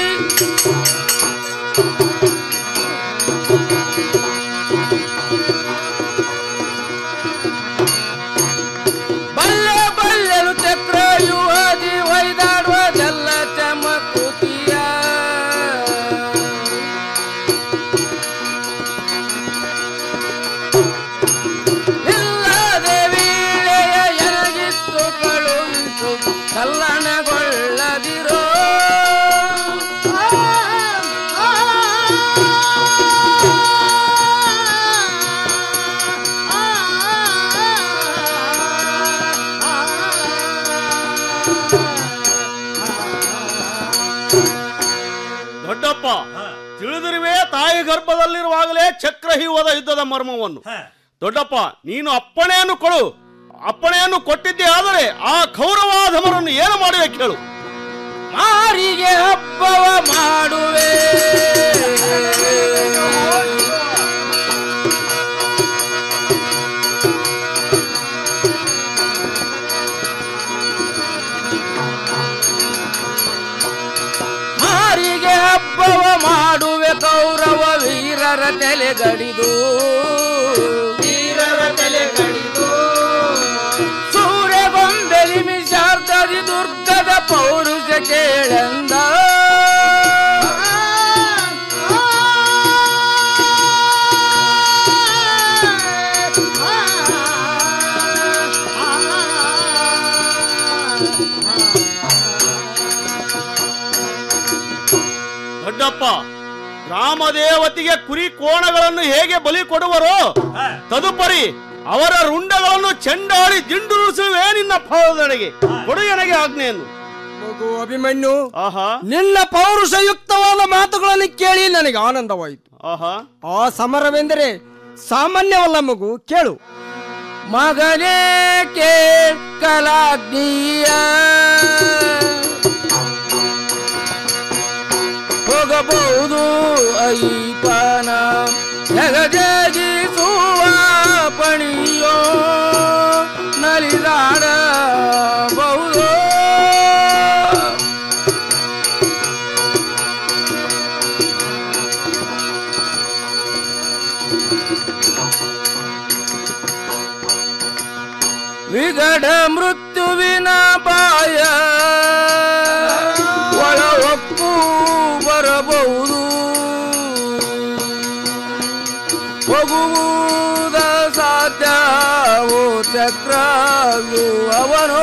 ಬಲ್ಲೆ ಬಲ್ಲೆರು ಚಕ್ರವ್ಯೂಹದಿ ಒಯ್ದಾಡುವುದೆಲ್ಲ ಚಮಕುತಿಯ ಇಲ್ಲದೆ ವೀಳೆಯ ಎರಗಿತ್ತು ಕಳುಹಿಸು ಕಲ್ಲಣಗೊಳ್ಳದಿರೋ ದೊಡ್ಡಪ್ಪ ತಿಳಿದಿರುವೆ ತಾಯಿ ಗರ್ಭದಲ್ಲಿರುವಾಗಲೇ ಚಕ್ರಹ್ಯೂಹದ ಯುದ್ಧದ ಮರ್ಮವನ್ನು ದೊಡ್ಡಪ್ಪ ನೀನು ಅಪ್ಪಣೆಯನ್ನು ಕೊಡು ಅಪ್ಪಣೆಯನ್ನು ಕೊಟ್ಟಿದ್ದೆ ಆದರೆ ಆ ಕೌರವಾಧಮರನ್ನು ಏನು ಮಾಡುವೆ ಕೇಳು ಮಾರಿಗೆ ಹಬ್ಬವ ಮಾಡುವೆ ಮಾರಿಗೆ ಹಬ್ಬವ ಮಾಡುವೆ ಕೌರವ ವೀರರ ತಲೆಗಡಿದು ವೀರರ ತಲೆಗಡಿದು ಸೂರ್ಯಗೊಂಬೆಲಿ ಮಿಷಾರ್ಧದಿ ದುರ್ಗದ ಪೌರುಷ ಕೇಳಂದ ದೊಡ್ಡಪ್ಪ ರಾಮದೇವತಿಗೆ ಕುರಿ ಕೋಣಗಳನ್ನು ಹೇಗೆ ಬಲಿ ಕೊಡುವರೋ ತದುಪರಿ ಅವರ ರುಂಡಗಳನ್ನು ಚೆಂಡಾಡಿ ದಿಂಡುರುಸುವೆ ನಿನ್ನ ಪಾದದೆಡೆಗೆ ಕೊಡು ನನಗೆ ಆಜ್ಞೆಯನ್ನು ಮಗು ಅಭಿಮನ್ಯು ಆಹಾ ನಿನ್ನ ಪೌರುಷಯುಕ್ತವಾದ ಮಾತುಗಳನ್ನು ಕೇಳಿ ನನಗೆ ಆನಂದವಾಯಿತು ಆಹಾ ಆ ಸಮರವೆಂದರೆ ಸಾಮಾನ್ಯವಲ್ಲ ಮಗು ಕೇಳು ಮಗನೇ ಕೇಳಲಾಗ್ನೀಯ ಹೋಗಬಹುದು ಐಪನ ಜಗಜಗಿಸುವ ಪಣಿಯೋ ನಲಿದಾಡಬಹುದು ವಿಗಡ ಮೃತ್ಯುವಿನ ಬಾಯ ಒಳ ಒಪ್ಪು ಬರಬಹುದು ಹೋಗುವುದ ಸಾಧ್ಯವೋ ಚಕ್ರವು ಅವನು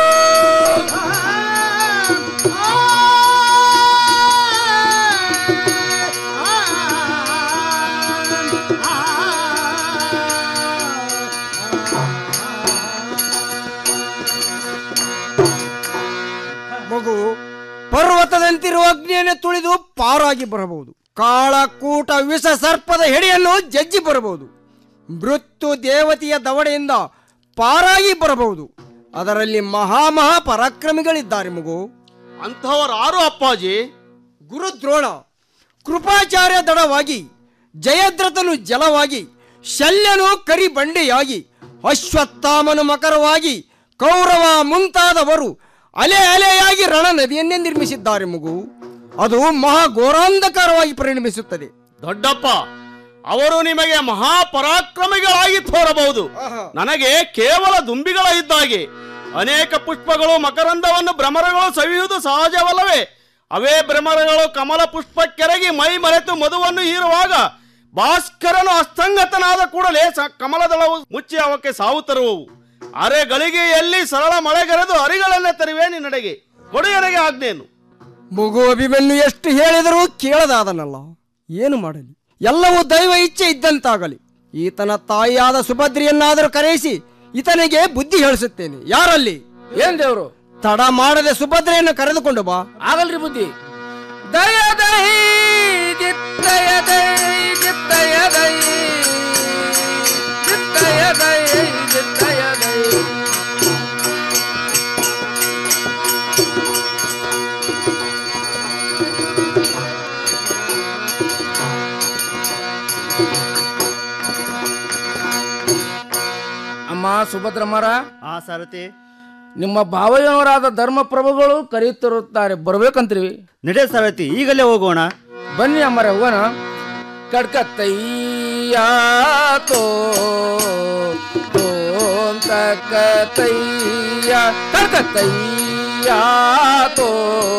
ಮಗು ಪರ್ವತದಂತಿರುವ ಅಗ್ನಿಯನ್ನು ತುಳಿದು ಪಾರಾಗಿ ಬರಬಹುದು ಕಾಳಕೂಟ ವಿಷ ಸರ್ಪದ ಹೆಡೆಯನ್ನು ಜಜ್ಜಿ ಬರಬಹುದು ಮೃತ್ಯು ದೇವತೆಯ ದವಡೆಯಿಂದ ಪಾರಾಗಿ ಬರಬಹುದು ಅದರಲ್ಲಿ ಮಹಾ ಮಹಾ ಪರಾಕ್ರಮಿಗಳಿದ್ದಾರೆ ಮಗು ಅಂಥವರಾರು ಅಪ್ಪಾಜಿ ಗುರುದ್ರೋಣ ಕೃಪಾಚಾರ್ಯ ದಡವಾಗಿ ಜಯದ್ರಥನು ಜಲವಾಗಿ ಶಲ್ಯನು ಕರಿ ಬಂಡೆಯಾಗಿ ಅಶ್ವತ್ಥಾಮನು ಮಕರವಾಗಿ ಕೌರವ ಮುಂತಾದವರು ಅಲೆ ಅಲೆಯಾಗಿ ರಣ ನದಿಯನ್ನೇ ನಿರ್ಮಿಸಿದ್ದಾರೆ ಮಗು ಅದು ಮಹಾ ಘೋರಾಂಧಕಾರವಾಗಿ ಪರಿಣಮಿಸುತ್ತದೆ ದೊಡ್ಡಪ್ಪ ಅವರು ನಿಮಗೆ ಮಹಾಪರಾಕ್ರಮಿಗಳಾಗಿ ತೋರಬಹುದು ನನಗೆ ಕೇವಲ ದುಂಬಿಗಳ ಇದ್ದಾಗೆ ಅನೇಕ ಪುಷ್ಪಗಳು ಮಕರಂದವನ್ನು ಭ್ರಮರಗಳು ಸವಿಯುವುದು ಸಹಜವಲ್ಲವೇ ಅವೇ ಭ್ರಮರಗಳು ಕಮಲ ಪುಷ್ಪಕ್ಕೆರಗಿ ಮೈ ಮರೆತು ಮಧುವನ್ನು ಹೀರುವಾಗ ಭಾಸ್ಕರನು ಅಸ್ತಂಗತನಾದ ಕೂಡಲೇ ಸ- ಕಮಲದಳವು ಮುಚ್ಚಿ ಅವಕ್ಕೆ ಸಾವು ತರುವವು ಅರೆ ಗಳಿಗೆಯಲ್ಲಿ ಸರಳ ಮಳೆಗರೆದು ಹರಿಗಳನ್ನೇ ತರುವೆ ನಿನ್ನಡೆಗೆ ಕೊಡು ನನಗೆ ಆಜ್ಞೆಯನ್ನು ಮಗು ಅಭಿಮನ್ಯು ಎಷ್ಟು ಹೇಳಿದರೂ ಕೇಳದಾದನಲ್ಲ ಏನು ಮಾಡಲಿ ಎಲ್ಲವೂ ದೈವ ಇಚ್ಛೆ ಇದ್ದಂತಾಗಲಿ ಈತನ ತಾಯಿಯಾದ ಸುಭದ್ರಿಯನ್ನಾದರೂ ಕರೆಯಿಸಿ ಈತನಿಗೆ ಬುದ್ಧಿ ಹೇಳಿಸುತ್ತೇನೆ ಯಾರಲ್ಲಿ ಏನ್ ದೇವ್ರು ತಡ ಮಾಡದೆ ಸುಭದ್ರೆಯನ್ನು ಕರೆದುಕೊಂಡು ಬಾ ಆಗಲ್ರಿ ಬುದ್ಧಿ ದಯ ದೈ ದಿತ್ತಯ ದೈ ದಿತ್ತಯ ದೈ ದಿತ್ತಯ ದೈ ದಿತ್ತಯ ದೈ ಅಮ್ಮ ಸುಭದ್ರಮ್ಮರ ಆ ಸಾರಥಿ ನಿಮ್ಮ ಭಾವಯ್ಯನವರಾದ ಧರ್ಮಪ್ರಭುಗಳು ಕರೆಯುತ್ತಿರುತ್ತಾರೆ ಬರ್ಬೇಕಂತ್ರಿ ನಡೆ ಸಾರಥಿ ಈಗಲೇ ಹೋಗೋಣ ಬನ್ನಿ ಅಮ್ಮರ ಹೋಗೋಣ ಕಡ್ಕತ್ತಯ್ಯ ತೋ ತೋಂತಕತಯ್ಯ ಕಡ್ಕತ್ತಯ್ಯ ತೋ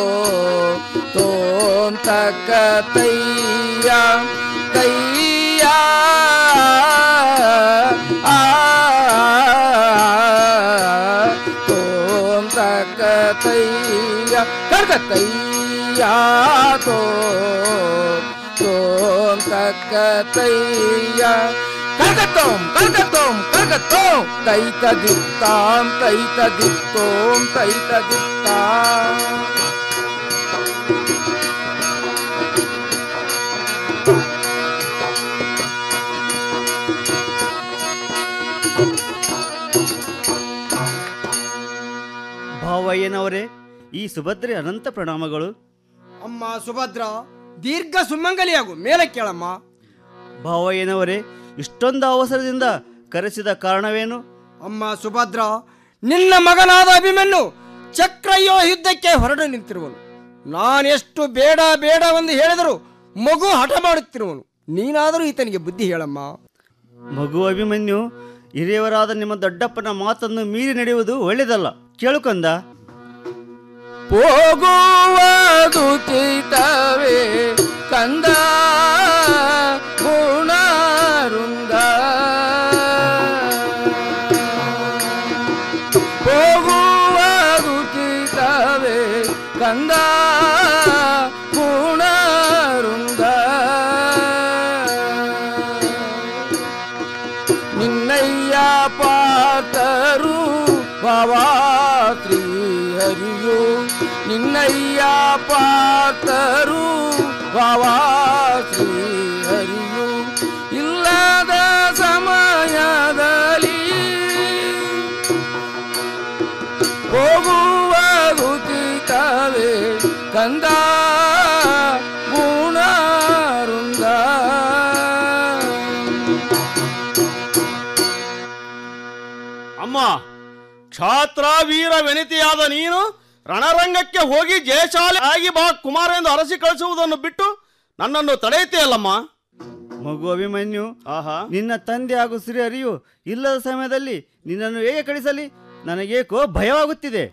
ತೋಂತಕತಯ್ಯ ತಯ್ಯ ಆ ತೋಂತಕತಯ್ಯ ಕಡ್ಕತ್ತಯ್ಯ ತೋ ತೋಂತಕತಯ್ಯ ಕಲ್ಕತ್ತೋಂ ಕಲ್ಕತ್ತೋಂ ಕಲ್ಕತ್ತೋಂ ತೈತ ದಿತ್ತಾಂ ತೈತ ದಿತ್ತೋಂ ತೈತ ದಿತ್ತಾಂ ಭಾವಯ್ಯನವರೇ ಈ ಸುಭದ್ರೆ ಅನಂತ ಪ್ರಣಾಮಗಳು ಅಮ್ಮ ಸುಭದ್ರ ದೀರ್ಘ ಸುಮಂಗಲಿಯಾಗು ಮೇಲೆ ಕೇಳಮ್ಮ ಭಾವಯ್ಯನವರೇ ಇಷ್ಟೊಂದು ಅವಸರದಿಂದ ಕರೆಸಿದ ಕಾರಣವೇನು ಅಮ್ಮ ಸುಭದ್ರ ನಿನ್ನ ಮಗನಾದ ಅಭಿಮನ್ಯು ಚಕ್ರಯ್ಯೋ ಯುದ್ಧಕ್ಕೆ ಹೊರಡು ನಿಂತಿರುವನು ನಾನೆಷ್ಟು ಬೇಡ ಬೇಡವೆಂದು ಹೇಳಿದರೂ ಮಗು ಹಠ ಮಾಡುತ್ತಿರುವನು ನೀನಾದರೂ ಈತನಿಗೆ ಬುದ್ಧಿ ಹೇಳಮ್ಮ ಮಗು ಅಭಿಮನ್ಯು ಹಿರಿಯವರಾದ ನಿಮ್ಮ ದೊಡ್ಡಪ್ಪನ ಮಾತನ್ನು ಮೀರಿ ನಡೆಯುವುದು ಒಳ್ಳೆಯದಲ್ಲ ಕೇಳುಕಂದ ಹೋಗುವುದು ಚೈತವೇ ಕಂದ ಗುಣರುಂದ ಹೋಗುವುದು ಚೈತವೇ ಕಂದ ಗುಣರುಂದ ನಿನ್ನಯ್ಯ ಪಾತರು ಬಾಬಾ ಶ್ರೀ ಹರಿಯು ನಿನ್ನಯ್ಯ ಪಾತರು ಬಾಬಾ ಶ್ರೀ ಹರಿಯು ಇಲ್ಲದ ಸಮಯದಲ್ಲಿ ಹೋಗುವ ಗುಚಿತವೇ ಕಂದ ಗುಣರುಂದ ಅಮ್ಮ ಕ್ಷಾತ್ರ ವೀರ ವೆನಿತಿಯಾದ ನೀನು ರಣರಂಗಕ್ಕೆ ಹೋಗಿ ಜಯಶಾಲಿ ಆಗಿ ಬಾ ಕುಮಾರ ಎಂದು ಅರಸಿ ಕಳಿಸುವುದನ್ನು ಬಿಟ್ಟು ನನ್ನನ್ನು ತಡೆಯುತ್ತೀಯಲ್ಲಮ್ಮ ಮಗು ಅಭಿಮನ್ಯು ನಿನ್ನ ತಂದೆ ಹಾಗೂ ಶ್ರೀಹರಿಯು ಇಲ್ಲದ ಸಮಯದಲ್ಲಿ ನಿನ್ನನ್ನು ಹೇಗೆ ಕಳಿಸಲಿ ನನಗೇಕೋ ಭಯವಾಗುತ್ತಿದೆ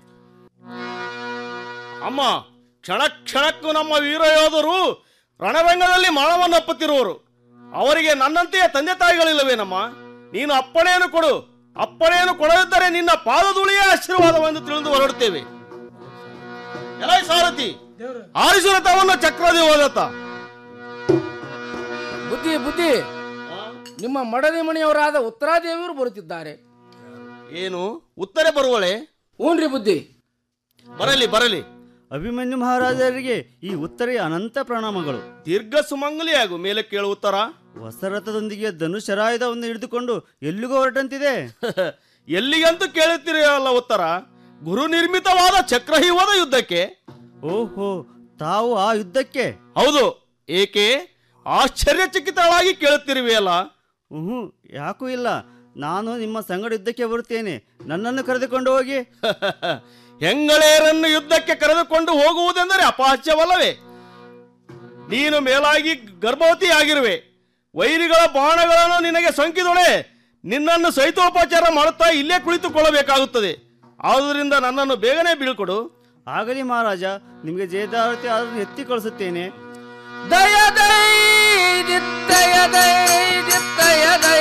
ಅಮ್ಮ ಕ್ಷಣ ಕ್ಷಣಕ್ಕೂ ನಮ್ಮ ವೀರ ಯೋಧರು ರಣರಂಗದಲ್ಲಿ ಮರಣವನ್ನು ಅಪ್ಪುತ್ತಿರುವರು ಅವರಿಗೆ ನನ್ನಂತೆಯೇ ತಂದೆ ತಾಯಿಗಳಿಲ್ಲವೇನಮ್ಮ ನೀನು ಅಪ್ಪಣೆಯನ್ನು ಕೊಡು ಅಪ್ಪಣೆಯನ್ನು ಕೊಡದಿದ್ದರೆ ನಿನ್ನ ಪಾದಧೂಳಿಯೇ ಆಶೀರ್ವಾದವೆಂದು ತಿಳಿದು ಹೊರಡುತ್ತೇವೆ ಎಲೈ ಸಾರಥಿ ಆರಿಸುವ ತವನ್ನು ಚಕ್ರದಿ ಹೋದತ್ತ ಬುದ್ಧಿ ಬುದ್ಧಿ ನಿಮ್ಮ ಮಡದಿ ಮಣಿಯವರಾದ ಉತ್ತರಾದೇವಿಯವರು ಬರುತ್ತಿದ್ದಾರೆ ಏನು ಉತ್ತರೆ ಬರುವಳೆ ಹ್ಞೂನ್ರಿ ಬುದ್ಧಿ ಬರಲಿ ಬರಲಿ ಅಭಿಮನ್ಯು ಮಹಾರಾಜರಿಗೆ ಈ ಉತ್ತರೆಯ ಅನಂತ ಪ್ರಣಾಮಗಳು ದೀರ್ಘ ಸುಮಂಗಲಿಯಾಗು ಮೇಲೆ ಕೇಳು ಉತ್ತರ ವಸರಥದೊಂದಿಗೆ ಧನುಷರಾಯುಧವನ್ನು ಹಿಡಿದುಕೊಂಡು ಎಲ್ಲಿಗೂ ಹೊರಟಂತಿದೆ ಎಲ್ಲಿಗಂತೂ ಕೇಳುತ್ತೀರಲ್ಲ ಉತ್ತರ ಗುರು ನಿರ್ಮಿತವಾದ ಚಕ್ರಹ್ಯೂಹದ ಯುದ್ಧಕ್ಕೆ ಓಹೋ ತಾವು ಆ ಯುದ್ಧಕ್ಕೆ ಹೌದು ಏಕೆ ಆಶ್ಚರ್ಯಚಕಿತಳಾಗಿ ಕೇಳುತ್ತಿರುವೆಯಲ್ಲ ಹ್ಞೂ ಯಾಕೂ ಇಲ್ಲ ನಾನು ನಿಮ್ಮ ಸಂಗಡ ಯುದ್ಧಕ್ಕೆ ಬರುತ್ತೇನೆ ನನ್ನನ್ನು ಕರೆದುಕೊಂಡು ಹೋಗಿ ಹೆಂಗಳೆಯರನ್ನು ಯುದ್ಧಕ್ಕೆ ಕರೆದುಕೊಂಡು ಹೋಗುವುದೆಂದರೆ ಅಪಹಾಸ್ಯವಲ್ಲವೇ ನೀನು ಮೇಲಾಗಿ ಗರ್ಭವತಿ ಆಗಿರುವೆ ವೈರಿಗಳ ಬಾಣಗಳನ್ನು ನಿನಗೆ ಸೋಂಕಿದೊಳೆ ನಿನ್ನನ್ನು ಸಹಿತೋಪಚಾರ ಮಾಡುತ್ತಾ ಇಲ್ಲೇ ಕುಳಿತುಕೊಳ್ಳಬೇಕಾಗುತ್ತದೆ ಆದುದರಿಂದ ನನ್ನನ್ನು ಬೇಗನೆ ಬೀಳ್ಕೊಡು ಆಗಲಿ ಮಹಾರಾಜ ನಿಮಗೆ ಜಯದಾರತಿ ಆದರೂ ಎತ್ತಿ ಕಳಿಸುತ್ತೇನೆ ದಯದೈ ನಿತ್ತಯದೈ ನಿತ್ತಯದೈ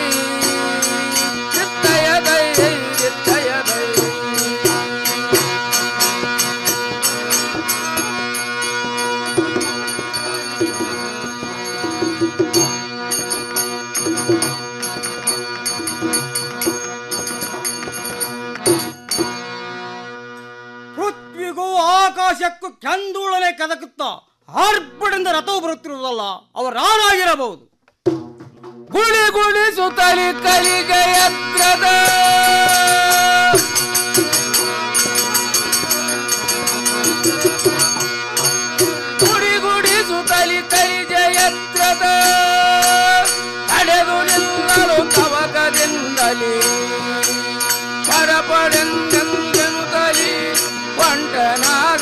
ನಿತ್ತಯದೈ ನಿತ್ತಯದೈ ಪೃಥ್ವಿಗೂ ಆಕಾಶಕ್ಕೂ ಕೆಂದೂಳನೆ ಕದಕುತ್ತಾ ಆರ್ಭಟದಿಂದ ರಥವು ಬರುತ್ತಿರುವುದಲ್ಲ ಅವರು ರಾನಾಗಿರಬಹುದು ಗುಳಿ ಗುಳಿ ಸುತಲಿ ಕಲಿಗೆ ಯತ್ರದ ಗುಡಿ ಗುಡಿ ಸುತಲಿ ಕಲಿ ಜಯತ್ರದ ತಡೆದು ನಿಲ್ಲಲು ತವಕದಿಂದಲೇ ಪರಪಡೆಂದೆನುತಲಿ ಒಂಟನಾಗ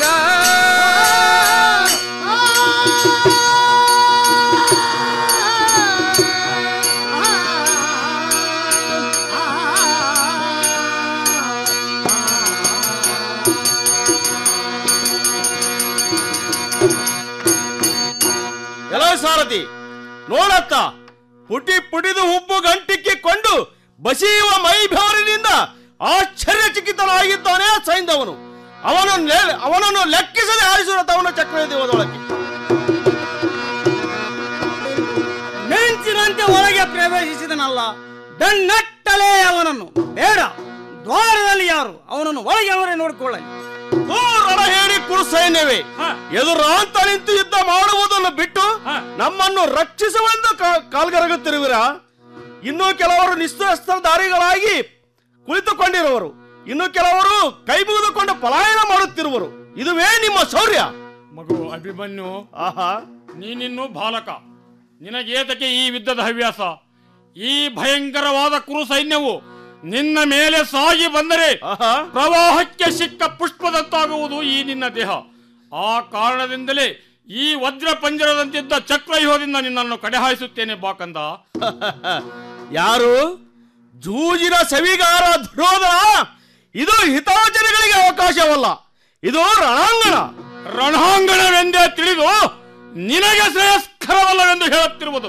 ಎಲ್ಲ ಸಾರಥಿ ನೋಡತ್ತ ಪುಟಿ ಪುಟಿದು ಹುಬ್ಬು ಗಂಟಿಕ್ಕಿಕೊಂಡು ಬಸಿಯುವ ಮೈ ಬೆವರಿನಿಂದ ಆಶ್ಚರ್ಯಚಕಿತನಾಗಿದ್ದಾನೆ ಸೈಂಧವನು ಅವನನ್ನು ಲೆ- ಅವನನ್ನು ಲೆಕ್ಕಿಸದೆ ಆರಿಸುವ ತವನ ಚಕ್ರದೇವದೊಳಗೆ ಮಿಂಚಿನಂತೆ ಒಳಗೆ ಪ್ರವೇಶಿಸಿದನಲ್ಲ ದಣ್ಣಟ್ಟಲೇ ಅವನನ್ನು ಬೇಡ ದ್ವಾರದಲ್ಲಿ ಯಾರು ಅವನನ್ನು ಒಳಗೆ ಅವರೇ ನೋಡಿಕೊಳ್ಳಲಿ ದೂರಡ ಹೇಳಿ ಕುರು ಸೈನ್ಯವೇ ಎದುರಾಂತ ನಿಂತು ಯುದ್ಧ ಮಾಡುವುದನ್ನು ಬಿಟ್ಟು ನಮ್ಮನ್ನು ರಕ್ಷಿಸುವೆಂದು ಕಾ- ಕಾಲ್ಗರಗುತ್ತಿರುವಿರಾ ಇನ್ನೂ ಕೆಲವರು ನಿಸ್ತ್ರಸ್ತ್ರಧಾರಿಗಳಾಗಿ ಕುಳಿತುಕೊಂಡಿರುವರು ಇನ್ನು ಕೆಲವರು ಕೈ ಮುಗಿದುಕೊಂಡು ಪಲಾಯನ ಮಾಡುತ್ತಿರುವರು ಇದುವೇ ನಿಮ್ಮ ಶೌರ್ಯ ಮಗು ಅಭಿಮನ್ಯು ಆಹಾ ನೀನಿನ್ನು ಬಾಲಕ ನಿನಗೇತಕ್ಕೆ ಈ ಯುದ್ಧದ ಹವ್ಯಾಸ ಈ ಭಯಂಕರವಾದ ಕುರು ಸೈನ್ಯವು ನಿನ್ನ ಮೇಲೆ ಸಾಗಿ ಬಂದರೆ ಪ್ರವಾಹಕ್ಕೆ ಸಿಕ್ಕ ಪುಷ್ಪದಂತಾಗುವುದು ಈ ನಿನ್ನ ದೇಹ ಆ ಕಾರಣದಿಂದಲೇ ಈ ವಜ್ರ ಪಂಜರದಂತಿದ್ದ ಚಕ್ರವ್ಯೂಹದಿಂದ ನಿನ್ನನ್ನು ಕಡೆಹಾಯಿಸುತ್ತೇನೆ ಬಾಕಂದ ಯಾರು ಜೂಜಿನ ಸವಿಗಾರ ದುರೋಧನ ಇದು ಹಿತಾಚನೆಗಳಿಗೆ ಅವಕಾಶವಲ್ಲ ಇದು ರಣಾಂಗಣ ರಣಾಂಗಣವೆಂದೇ ತಿಳಿದು ನಿನಗೆ ಶ್ರೇಯಸ್ಕರವಲ್ಲವೆಂದು ಹೇಳುತ್ತಿರುವುದು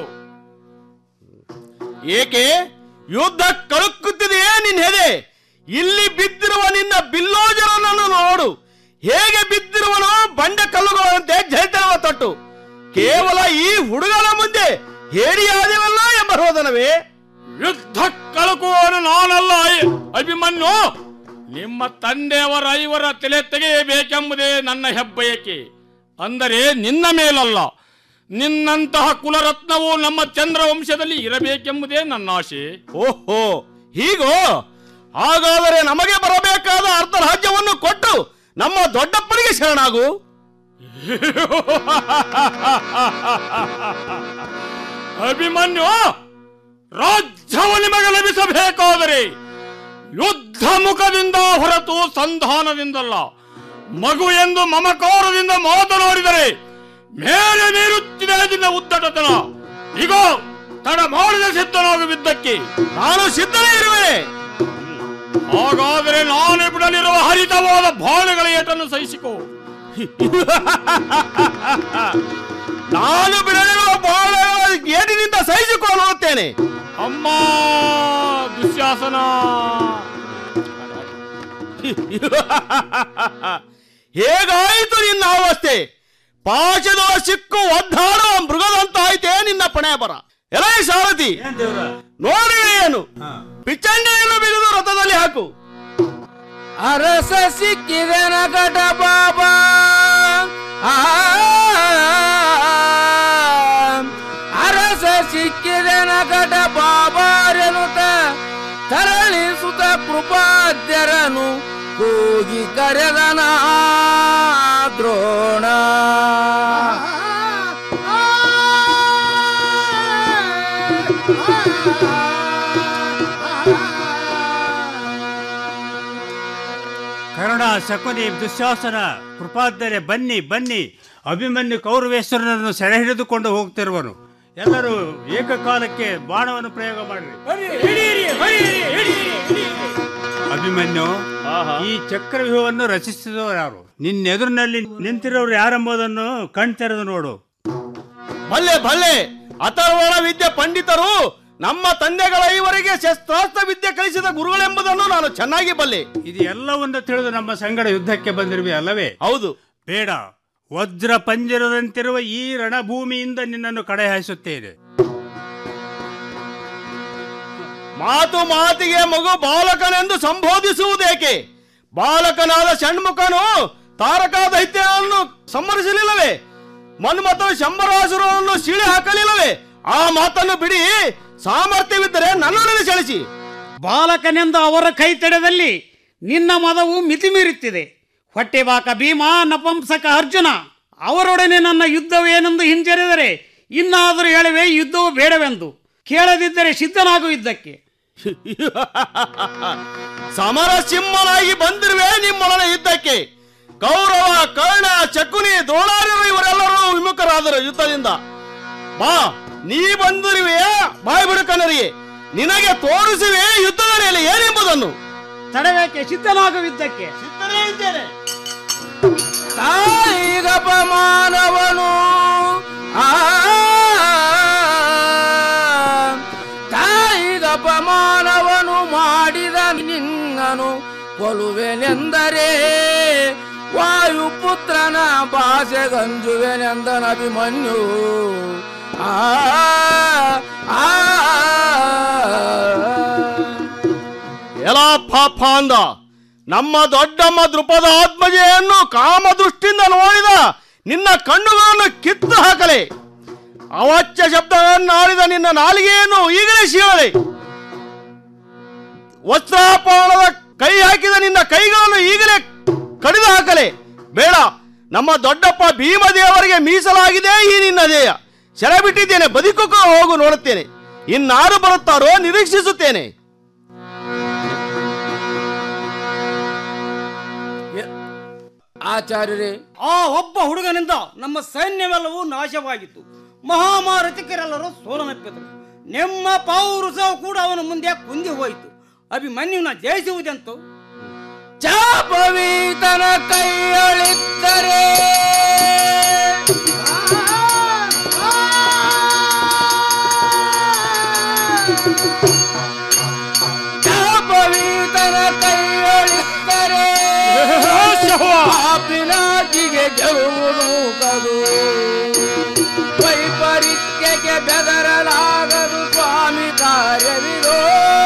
ಏಕೆ ಯುದ್ಧ ಕಳುಕುತ್ತಿದೆಯೇ ನಿನ್ ಹೆದೆ ಇಲ್ಲಿ ಬಿದ್ದಿರುವ ನಿನ್ನ ಬಿಲ್ಲೋಜರನನ್ನು ನೋಡು ಹೇಗೆ ಬಿದ್ದಿರುವನು ಬಂಡೆ ಕಲ್ಲುಗಳಂತೆ ಜೈತನವ ತೊಟ್ಟು ಕೇವಲ ಈ ಹುಡುಗನ ಮುಂದೆ ಹೇಡಿಯಾದಿವಲ್ಲ ಎಂಬ ರೋದನವೇ ಯುದ್ಧ ಕಳಕುವವನು ನಾನಲ್ಲ ಅಯ್- ಅಭಿಮನ್ಯು ನಿಮ್ಮ ತಂದೆಯವರ ಐವರ ತಲೆ ತೆಗೆಯಬೇಕೆಂಬುದೇ ನನ್ನ ಹೆಬ್ಬಯಕೆ ಅಂದರೆ ನಿನ್ನ ಮೇಲಲ್ಲ ನಿನ್ನಂತಹ ಕುಲರತ್ನವು ನಮ್ಮ ಚಂದ್ರವಂಶದಲ್ಲಿ ಇರಬೇಕೆಂಬುದೇ ನನ್ನ ಆಶೆ ಓಹೋ ಹೀಗೋ ಹಾಗಾದರೆ ನಮಗೆ ಬರಬೇಕಾದ ಅರ್ಧ ರಾಜ್ಯವನ್ನು ಕೊಟ್ಟು ನಮ್ಮ ದೊಡ್ಡಪ್ಪನಿಗೆ ಶರಣಾಗು ಅಭಿಮನ್ಯು ರಾಜ್ಯವು ನಿಮಗೆ ಲಭಿಸಬೇಕಾದರೆ ಯುದ್ಧ ಮುಖದಿಂದ ಹೊರತು ಸಂಧಾನದಿಂದಲ್ಲ ಮಗು ಎಂದು ಮಮಕಾರದಿಂದ ಮಾತನಾಡಿದರೆ ಮೇಲೆ ನೀರುತ್ತಿದೆ ನಿನ್ನ ಉದ್ದಟತನ ಈಗೋ ತಡ ಮಾಡಿದ ಸಿದ್ಧನಾಗು ಯುದ್ಧಕ್ಕೆ ನಾನು ಸಿದ್ಧನೇ ಇರುವೆ ಹಾಗಾದರೆ ನಾನು ಬಿಡಲಿರುವ ಹರಿತವಾದ ಬಾಣಗಳ ಏಟನ್ನು ಸಹಿಸಿಕೋ ನಾನು ಬಿಡಲಿರುವ ಬಾಣಗಳ ಏಟಿನಿಂದ ಸಹಿಸಿಕೊಂಡು ಹೋಗುತ್ತೇನೆ ಅಮ್ಮ ದುಶ್ಯಾಸನ ಹೇಗಾಯಿತು ನಿನ್ನ ಅವಸ್ಥೆ ಪಾಶದ ಸಿಕ್ಕು ಒದ್ದಾಡುವ ಮೃಗದಂತಾಯ್ತೇ ನಿನ್ನ ಪಣೆ ಬರ ಎಲೈ ಸಾರಥಿ ನೋಡಿವೆ ಏನು ಪಿಚ್ಚಂಡಿಯನ್ನು ಬಿಗಿದು ರಥದಲ್ಲಿ ಹಾಕು ಅರಸ ಸಿಕ್ಕಿದೆ ನಗಟ ಬಾಬಾ ಆ, ಅರಸ ಸಿಕ್ಕಿದೆ ನಗಟ ಬಾಬಾರೆನುತ ತರಳಿಸುತ್ತ ಕೃಪಾದ್ಯರನು ಕೂಗಿ ಕರೆದನ ದ್ರೋಣ ಕರ್ಣ ಶಕುನಿ ದುಶ್ಯಾಸನ ಕೃಪಾದ್ದರೆ ಬನ್ನಿ ಬನ್ನಿ ಅಭಿಮನ್ಯು ಕೌರವೇಶ್ವರನನ್ನು ಸೆರೆ ಹಿಡಿದುಕೊಂಡು ಹೋಗ್ತಿರುವನು ಎಲ್ಲರೂ ಏಕಕಾಲಕ್ಕೆ ಬಾಣವನ್ನು ಪ್ರಯೋಗ ಮಾಡಿರಿ ಅಭಿಮನ್ಯು ಈ ಚಕ್ರವ್ಯೂಹವನ್ನು ರಚಿಸಿದವರು ಯಾರು ನಿನ್ನೆದುರಿನಲ್ಲಿ ನಿಂತಿರೋರು ಯಾರೆಂಬುದನ್ನು ಕಣ್ತೆರೆದು ನೋಡು ಭಲ್ಲೆ ಭಲ್ಲೆ ಅಥರ್ವಣ ವಿದ್ಯೆ ಪಂಡಿತರು ನಮ್ಮ ತಂದೆಗಳ ಈವರೆಗೆ ಶಸ್ತ್ರಾಸ್ತ್ರ ವಿದ್ಯೆ ಕಲಿಸಿದ ಗುರುಗಳೆಂಬುದನ್ನು ನಾನು ಚೆನ್ನಾಗಿ ಬಲ್ಲೆ ಇದು ಎಲ್ಲವನ್ನು ತಿಳಿದು ನಮ್ಮ ಸಂಗಡ ಯುದ್ಧಕ್ಕೆ ಬಂದಿರುವೆ ಅಲ್ಲವೇ ಹೌದು ಬೇಡ ವಜ್ರ ಪಂಜರದಂತಿರುವ ಈ ರಣಭೂಮಿಯಿಂದ ನಿನ್ನನ್ನು ಕಡೆ ಹಾಯಿಸುತ್ತೇನೆ ಮಾತು ಮಾತಿಗೆ ಮಗು ಬಾಲಕನೆಂದು ಸಂಬೋಧಿಸುವುದೇಕೆ ಬಾಲಕನಾದ ಷಣ್ಮುಖನು ತಾರಕ ದೈತ್ಯವನ್ನು ಸಂಹರಿಸಲಿಲ್ಲವೇ ಮನ್ಮಥ ಶಂಬರಾಸುರನನ್ನು ಸೀಳಿ ಹಾಕಲಿಲ್ಲವೇ ಆ ಮಾತನ್ನು ಬಿಡಿ ಸಾಮರ್ಥ್ಯವಿದ್ದರೆ ನನ್ನೊಡನೆ ಸೆಳೆಸಿ ಬಾಲಕನೆಂದು ಅವರ ಕೈ ತಡೆದಲ್ಲಿ ನಿನ್ನ ಮದವು ಮಿತಿ ಮೀರುತ್ತಿದೆ ಹೊಟ್ಟೆಬಾಕ ಭೀಮ ನಪಂಸಕ ಅರ್ಜುನ ಅವರೊಡನೆ ನನ್ನ ಯುದ್ಧವೇನೆಂದು ಹಿಂಜರಿದರೆ ಇನ್ನಾದರೂ ಹೇಳುವೆ ಯುದ್ಧವು ಬೇಡವೆಂದು ಕೇಳದಿದ್ದರೆ ಸಿದ್ಧನಾಗು ಯುದ್ಧಕ್ಕೆ ಸಮರ ಸಿಂಹನಾಗಿ ಬಂದಿರುವೆ ನಿಮ್ಮೊಡನೆ ಯುದ್ಧಕ್ಕೆ ಕೌರವ ಕರ್ಣ ಶಕುನಿ ದ್ರೋಣಾರ್ಯರು ಇವರೆಲ್ಲರೂ ವಿಮುಖರಾದರು ಯುದ್ಧದಿಂದ ಬಾ ನೀ ಬಂದಿರುವೆ ಬಾಯ್ ಬಿಡು ಕನರಿಗೆ ನಿನಗೆ ತೋರಿಸುವೆ ಯುದ್ಧದ ಮೇಲೆ ಏನೆಂಬುದನ್ನು ತಡಬೇಕೆ ಸಿದ್ಧನಾಗು ಯುದ್ಧಕ್ಕೆ ಸಿದ್ಧನೇ ಇದ್ದೇನೆ ತಾಯಿಗಪಮಾನವನು ಆ ತಾಯಿಗಪಮಾನವನು ಮಾಡಿದ ನಿನ್ನನು ಕೊಲುವೆನೆಂದರೆ ವಾಯುಪುತ್ರನ ಭಾಷೆಗಂಜುವೆನೆಂದನ ಅಭಿಮನ್ಯು ಆ ಆ ಎಲ ಪಾಪ ಅಂದ ನಮ್ಮ ದೊಡ್ಡಮ್ಮ ದೃಪದ ಆತ್ಮಜೆಯನ್ನು ಕಾಮದೃಷ್ಟಿಯಿಂದ ನೋಡಿದ ನಿನ್ನ ಕಣ್ಣುಗಳನ್ನು ಕಿತ್ತು ಹಾಕಲೆ ಅವಾಚ್ಯ ಶಬ್ದಗಳನ್ನು ಆಡಿದ ನಿನ್ನ ನಾಲಿಗೆಯನ್ನು ಈಗಲೇ ಸೀಳಲೆ ವಸ್ತ್ರಾಪರಣದ ಕೈ ಹಾಕಿದ ನಿನ್ನ ಕೈಗಳನ್ನು ಈಗಲೇ ಕಡಿದು ಹಾಕಲೆ ಬೇಡ ನಮ್ಮ ದೊಡ್ಡಪ್ಪ ಭೀಮದೇವರಿಗೆ ಮೀಸಲಾಗಿದೆ ಈ ನಿನ್ನ ದೇಹ ಸೆರೆ ಬಿಟ್ಟಿದ್ದೇನೆ ಬದುಕಕ್ಕೂ ಹೋಗು ನೋಡುತ್ತೇನೆ ಇನ್ನಾರು ಬರುತ್ತಾರೋ ನಿರೀಕ್ಷಿಸುತ್ತೇನೆ ಆಚಾರ್ಯರೇ ಆ ಒಬ್ಬ ಹುಡುಗನಿಂದ ನಮ್ಮ ಸೈನ್ಯವೆಲ್ಲವೂ ನಾಶವಾಗಿತ್ತು ಮಹಾಮಾರತಿಕರೆಲ್ಲರೂ ಸೋಲನಪ್ಪಿದರು ನಿಮ್ಮ ಪೌರುಷವು ಕೂಡ ಅವನ ಮುಂದೆ ಕುಂದಿ ಹೋಯಿತು ಅಭಿಮನ್ಯುನ ಜಯಿಸುವುದೆಂತು ಚಾಪವೀತನ ಕೈಯೊಳಿದ್ದರೆ ಚಾಪವೀತನ ಕೈಯೊಳಿದ್ದರೆ ಪಾಪಿನಾಜಿಗೆ ಗೆಲುವುದು ಕದು ವೈಪರೀತ್ಯಕ್ಕೆ ಬೆದರಲಾಗದು ಸ್ವಾಮಿ ಕಾರ್ಯವಿದೋ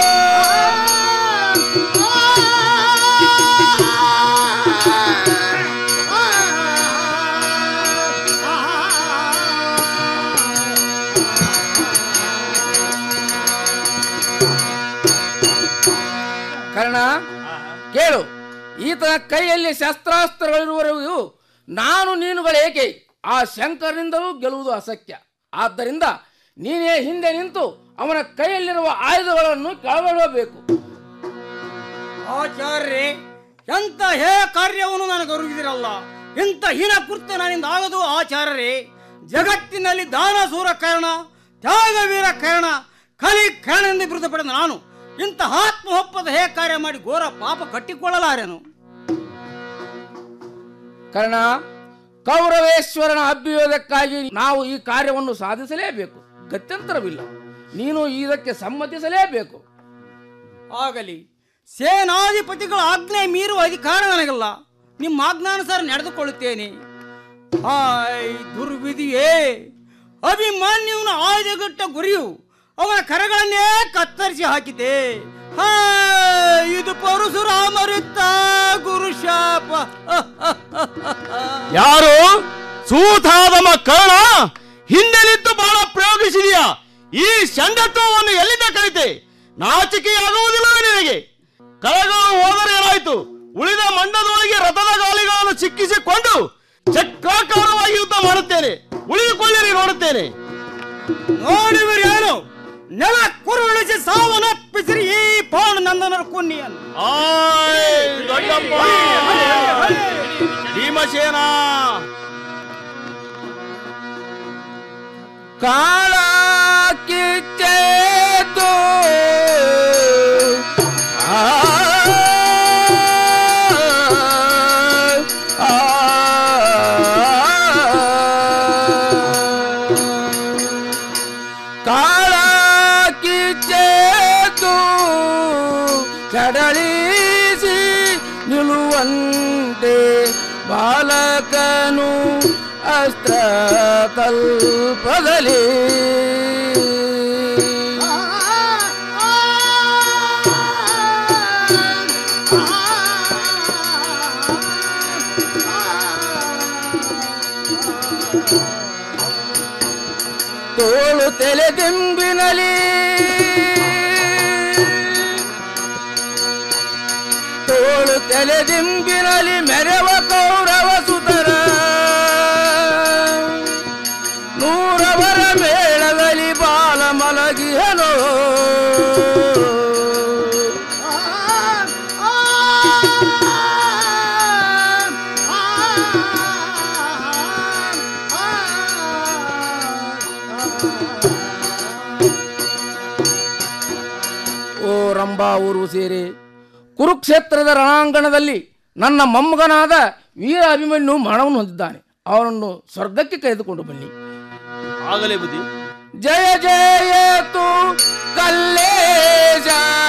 ಕರ್ಣ ಕೇಳು ಈತನ ಕೈಯಲ್ಲಿ ಶಸ್ತ್ರಾಸ್ತ್ರಗಳಿರುವವರೆಗೂ ನಾನು ನೀನುಗಳೇಕೆ ಆ ಶಂಕರನಿಂದಲೂ ಗೆಲ್ಲುವುದು ಅಸತ್ಯ ಆದ್ದರಿಂದ ನೀನೇ ಹಿಂದೆ ನಿಂತು ಅವನ ಕೈಯಲ್ಲಿರುವ ಆಯುಧಗಳನ್ನು ಕೆಳಗೊಳ್ಳಬೇಕು ಆಚಾರ್ಯರೇ ಎಂತ ಹೇ ಕಾರ್ಯವನ್ನು ನನಗೆ ಅರುಗಿದಿರಲ್ಲ ಇಂಥ ಹೀನ ಕೃತ್ಯ ನನ್ನಿಂದ ಆಗದು ಆಚಾರ್ಯರೇ ಜಗತ್ತಿನಲ್ಲಿ ದಾನಸೂರ ಕಾರಣ ತ್ಯಾಗವೀರ ಕರ್ಣ ಕಲಿ ಕರ್ಣದಿಂದ ಬಿರುದು ಪಡೆದ ನಾನು ಇಂತಹ ಆತ್ಮಹೊಪ್ಪದ ಹೇ ಕಾರ್ಯ ಮಾಡಿ ಘೋರ ಪಾಪ ಕಟ್ಟಿಕೊಳ್ಳಲಾರೆನು ಕರ್ಣ ಕೌರವೇಶ್ವರನ ಅಭ್ಯುದಯಕ್ಕಾಗಿ ನಾವು ಈ ಕಾರ್ಯವನ್ನು ಸಾಧಿಸಲೇಬೇಕು ಗತ್ಯಂತರವಿಲ್ಲ ನೀನು ಇದಕ್ಕೆ ಸಮ್ಮತಿಸಲೇಬೇಕು ಆಗಲಿ ಸೇನಾಧಿಪತಿಗಳ ಆಜ್ಞೆ ಮೀರುವ ಅಧಿಕಾರ ನನಗಲ್ಲ ನಿಮ್ಮ ಆಜ್ಞಾನುಸಾರ ನಡೆದುಕೊಳ್ಳುತ್ತೇನೆ ಹಾಯ್ ದುರ್ವಿಧಿಯೇ ಅಭಿಮಾನ್ಯವನ ಆಯುಧಗಟ್ಟ ಗುರಿಯು ಅವನ ಕರಗಳನ್ನೇ ಕತ್ತರಿಸಿ ಹಾಕಿದೆ ಹಾಯ್ ಇದು ಪರಶುರಾಮರಿತ್ತ ಗುರುಶಾಪ ಯಾರು ಸೂತಾದಮ ಕರ್ಣ ಹಿಂದೆಲಿದ್ದು ಬಾಣ ಪ್ರಯೋಗಿಸಿದೀಯಾ ಈ ಷಂಡತ್ವವನ್ನು ಎಲ್ಲಿಂದ ಕಲಿತೆ ನಾಚಿಕೆಯಾಗುವುದಿಲ್ಲವೇ ನಿನಗೆ ಕರಗಳು ಹೋದರೆ ಏನಾಯ್ತು ಉಳಿದ ಮಂಡದೊಳಗೆ ರಥದ ಗಾಲಿಗಳನ್ನು ಸಿಕ್ಕಿಸಿಕೊಂಡು ಚಕ್ರಾಕಾರವಾಗಿ ಯುದ್ಧ ಮಾಡುತ್ತೇನೆ ಉಳಿದುಕೊಳ್ಳಿರಿ ನೋಡುತ್ತೇನೆ ನೋಡುವಿರೇನು ನೆಲ ಕುರುಳಿಸಿ ಸಾವನ್ನಪ್ಪಿಸಿರಿ ಈ ಪಾಣ ನಂದನರ ಕುನ್ನಿಯನ್ನು ಆಯ್ ದೊಡ್ಡಪ್ಪ ಭೀಮಸೇನ ಕಾಳ ಕಿಚ್ಚೇತು ಆ, ಆ, ಕಾಳ ಕಿಚ್ಚೇತು ಚಡಳಿಸಿ ನಿಲ್ಲುವಂತೆ ಬಾಲಕನು ಅಸ್ತ್ರ ತಲ್ಪದಲ್ಲಿ ತೋಳು ತೆಲೆದಿಂಬಿನಲಿ ತೋಳು ತೆಲೆದಿಂಬಿನಲಿ ಮೆರವ ಕೌರವ ಸುತರ ನೂರವರ ಮೇಳದಲ್ಲಿ ಬಾಲ ಮಲಗಿಹನೋ ಓ ರಂಭಾ ಊರು ಸೇರಿ ಕುರುಕ್ಷೇತ್ರದ ರಣಾಂಗಣದಲ್ಲಿ ನನ್ನ ಮೊಮ್ಮಗನಾದ ವೀರ ಅಭಿಮನ್ಯು ಮರಣವನ್ನು ಹೊಂದಿದ್ದಾನೆ ಅವನನ್ನು ಸ್ವರ್ಗಕ್ಕೆ ಕರೆದುಕೊಂಡು ಬನ್ನಿ ಆಗಲೇ ಬುದ್ಧಿ ಜಯ ಜಯ ತು ಕಲ್ಲೇಜ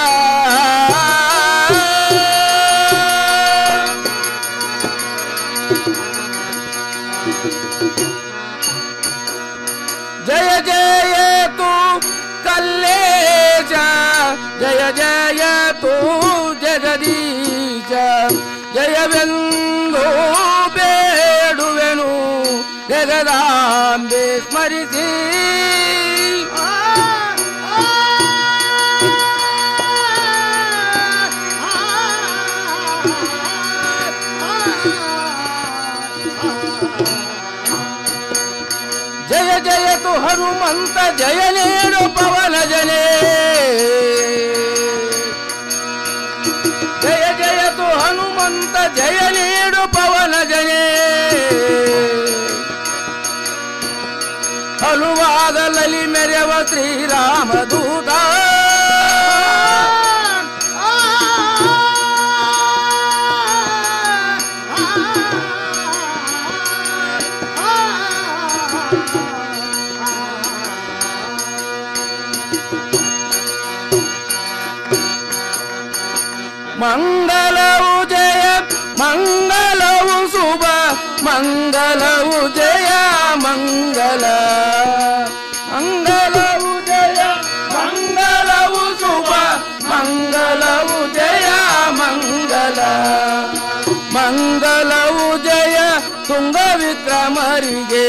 ಜಯ ಜಯ ತು ಕಲ್ಲೇಜ ಜಯ ಜಯ ತು ಜಗದೀಶ ಜಯವೆಂದು ಬೇಡುವೆನು ಜಗದಾಂಬೆ ಸ್ಮರಿಸಿ ಜಯ ಜಯ ತು ಹನುಮಂತ ಜಯ ನೀಡು ಪವನ ಜನೇ ಜಯ ಜಯ ತು ಹನುಮಂತ ಜಯ ನೀಡು ಪವನ ಜನೇ ಹಲುವಾಗಲಲಿ ಮೆರೆವ ಶ್ರೀರಾಮ ದೂತ ಮಂಗಲವು ಜಯ ಮಂಗಲವು ಶುಭ ಮಂಗಲವು ಜಯ ಮಂಗಲ ಮಂಗಲವು ಜಯ ಮಂಗಲವು ಶುಭ ಮಂಗಲವು ಜಯ ಮಂಗಲ ಮಂಗಲವು ಜಯ ತುಂಗ ವಿಕ್ರಮರಿಗೆ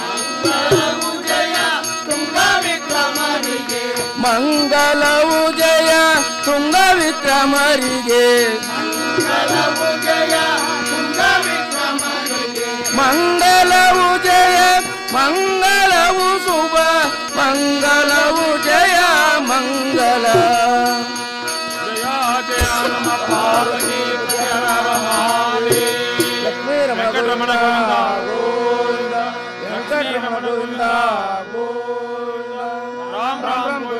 ಮಂಗಲವು ಜಯ ತುಂಗ ವಿಕ್ರಮರಿಗೆ ಮಂಗಲವು ಜಯ ಮಂಗಲವು ಶುಭ ಮಂಗಲವು ಜಯ ಮಂಗಲ ಲಕ್ಷ್ಮೀ ರಮಣ ಗೋವಿಂದ ವೆಂಕಟರಮಣ ಗೋವಿಂದ ಗೋವಿಂದ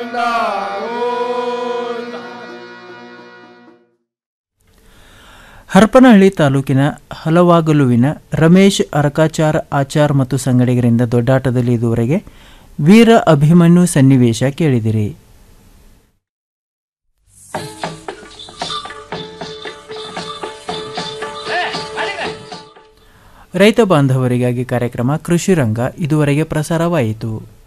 ಗೋವಿಂದ ಗೋವಿಂದ ಹರಪನಹಳ್ಳಿ ತಾಲೂಕಿನ ಹಲವಾಗಲುವಿನ ರಮೇಶ್ ಅರಕಾಚಾರ್ ಆಚಾರ್ ಮತ್ತು ಸಂಗಡಿಗರಿಂದ ದೊಡ್ಡಾಟದಲ್ಲಿ ಇದುವರೆಗೆ ವೀರ ಅಭಿಮನ್ಯು ಸನ್ನಿವೇಶ ಕೇಳಿದಿರಿ ರೈತ ಬಾಂಧವರಿಗಾಗಿ ಕಾರ್ಯಕ್ರಮ ಕೃಷಿ ರಂಗ ಇದುವರೆಗೆ ಪ್ರಸಾರವಾಯಿತು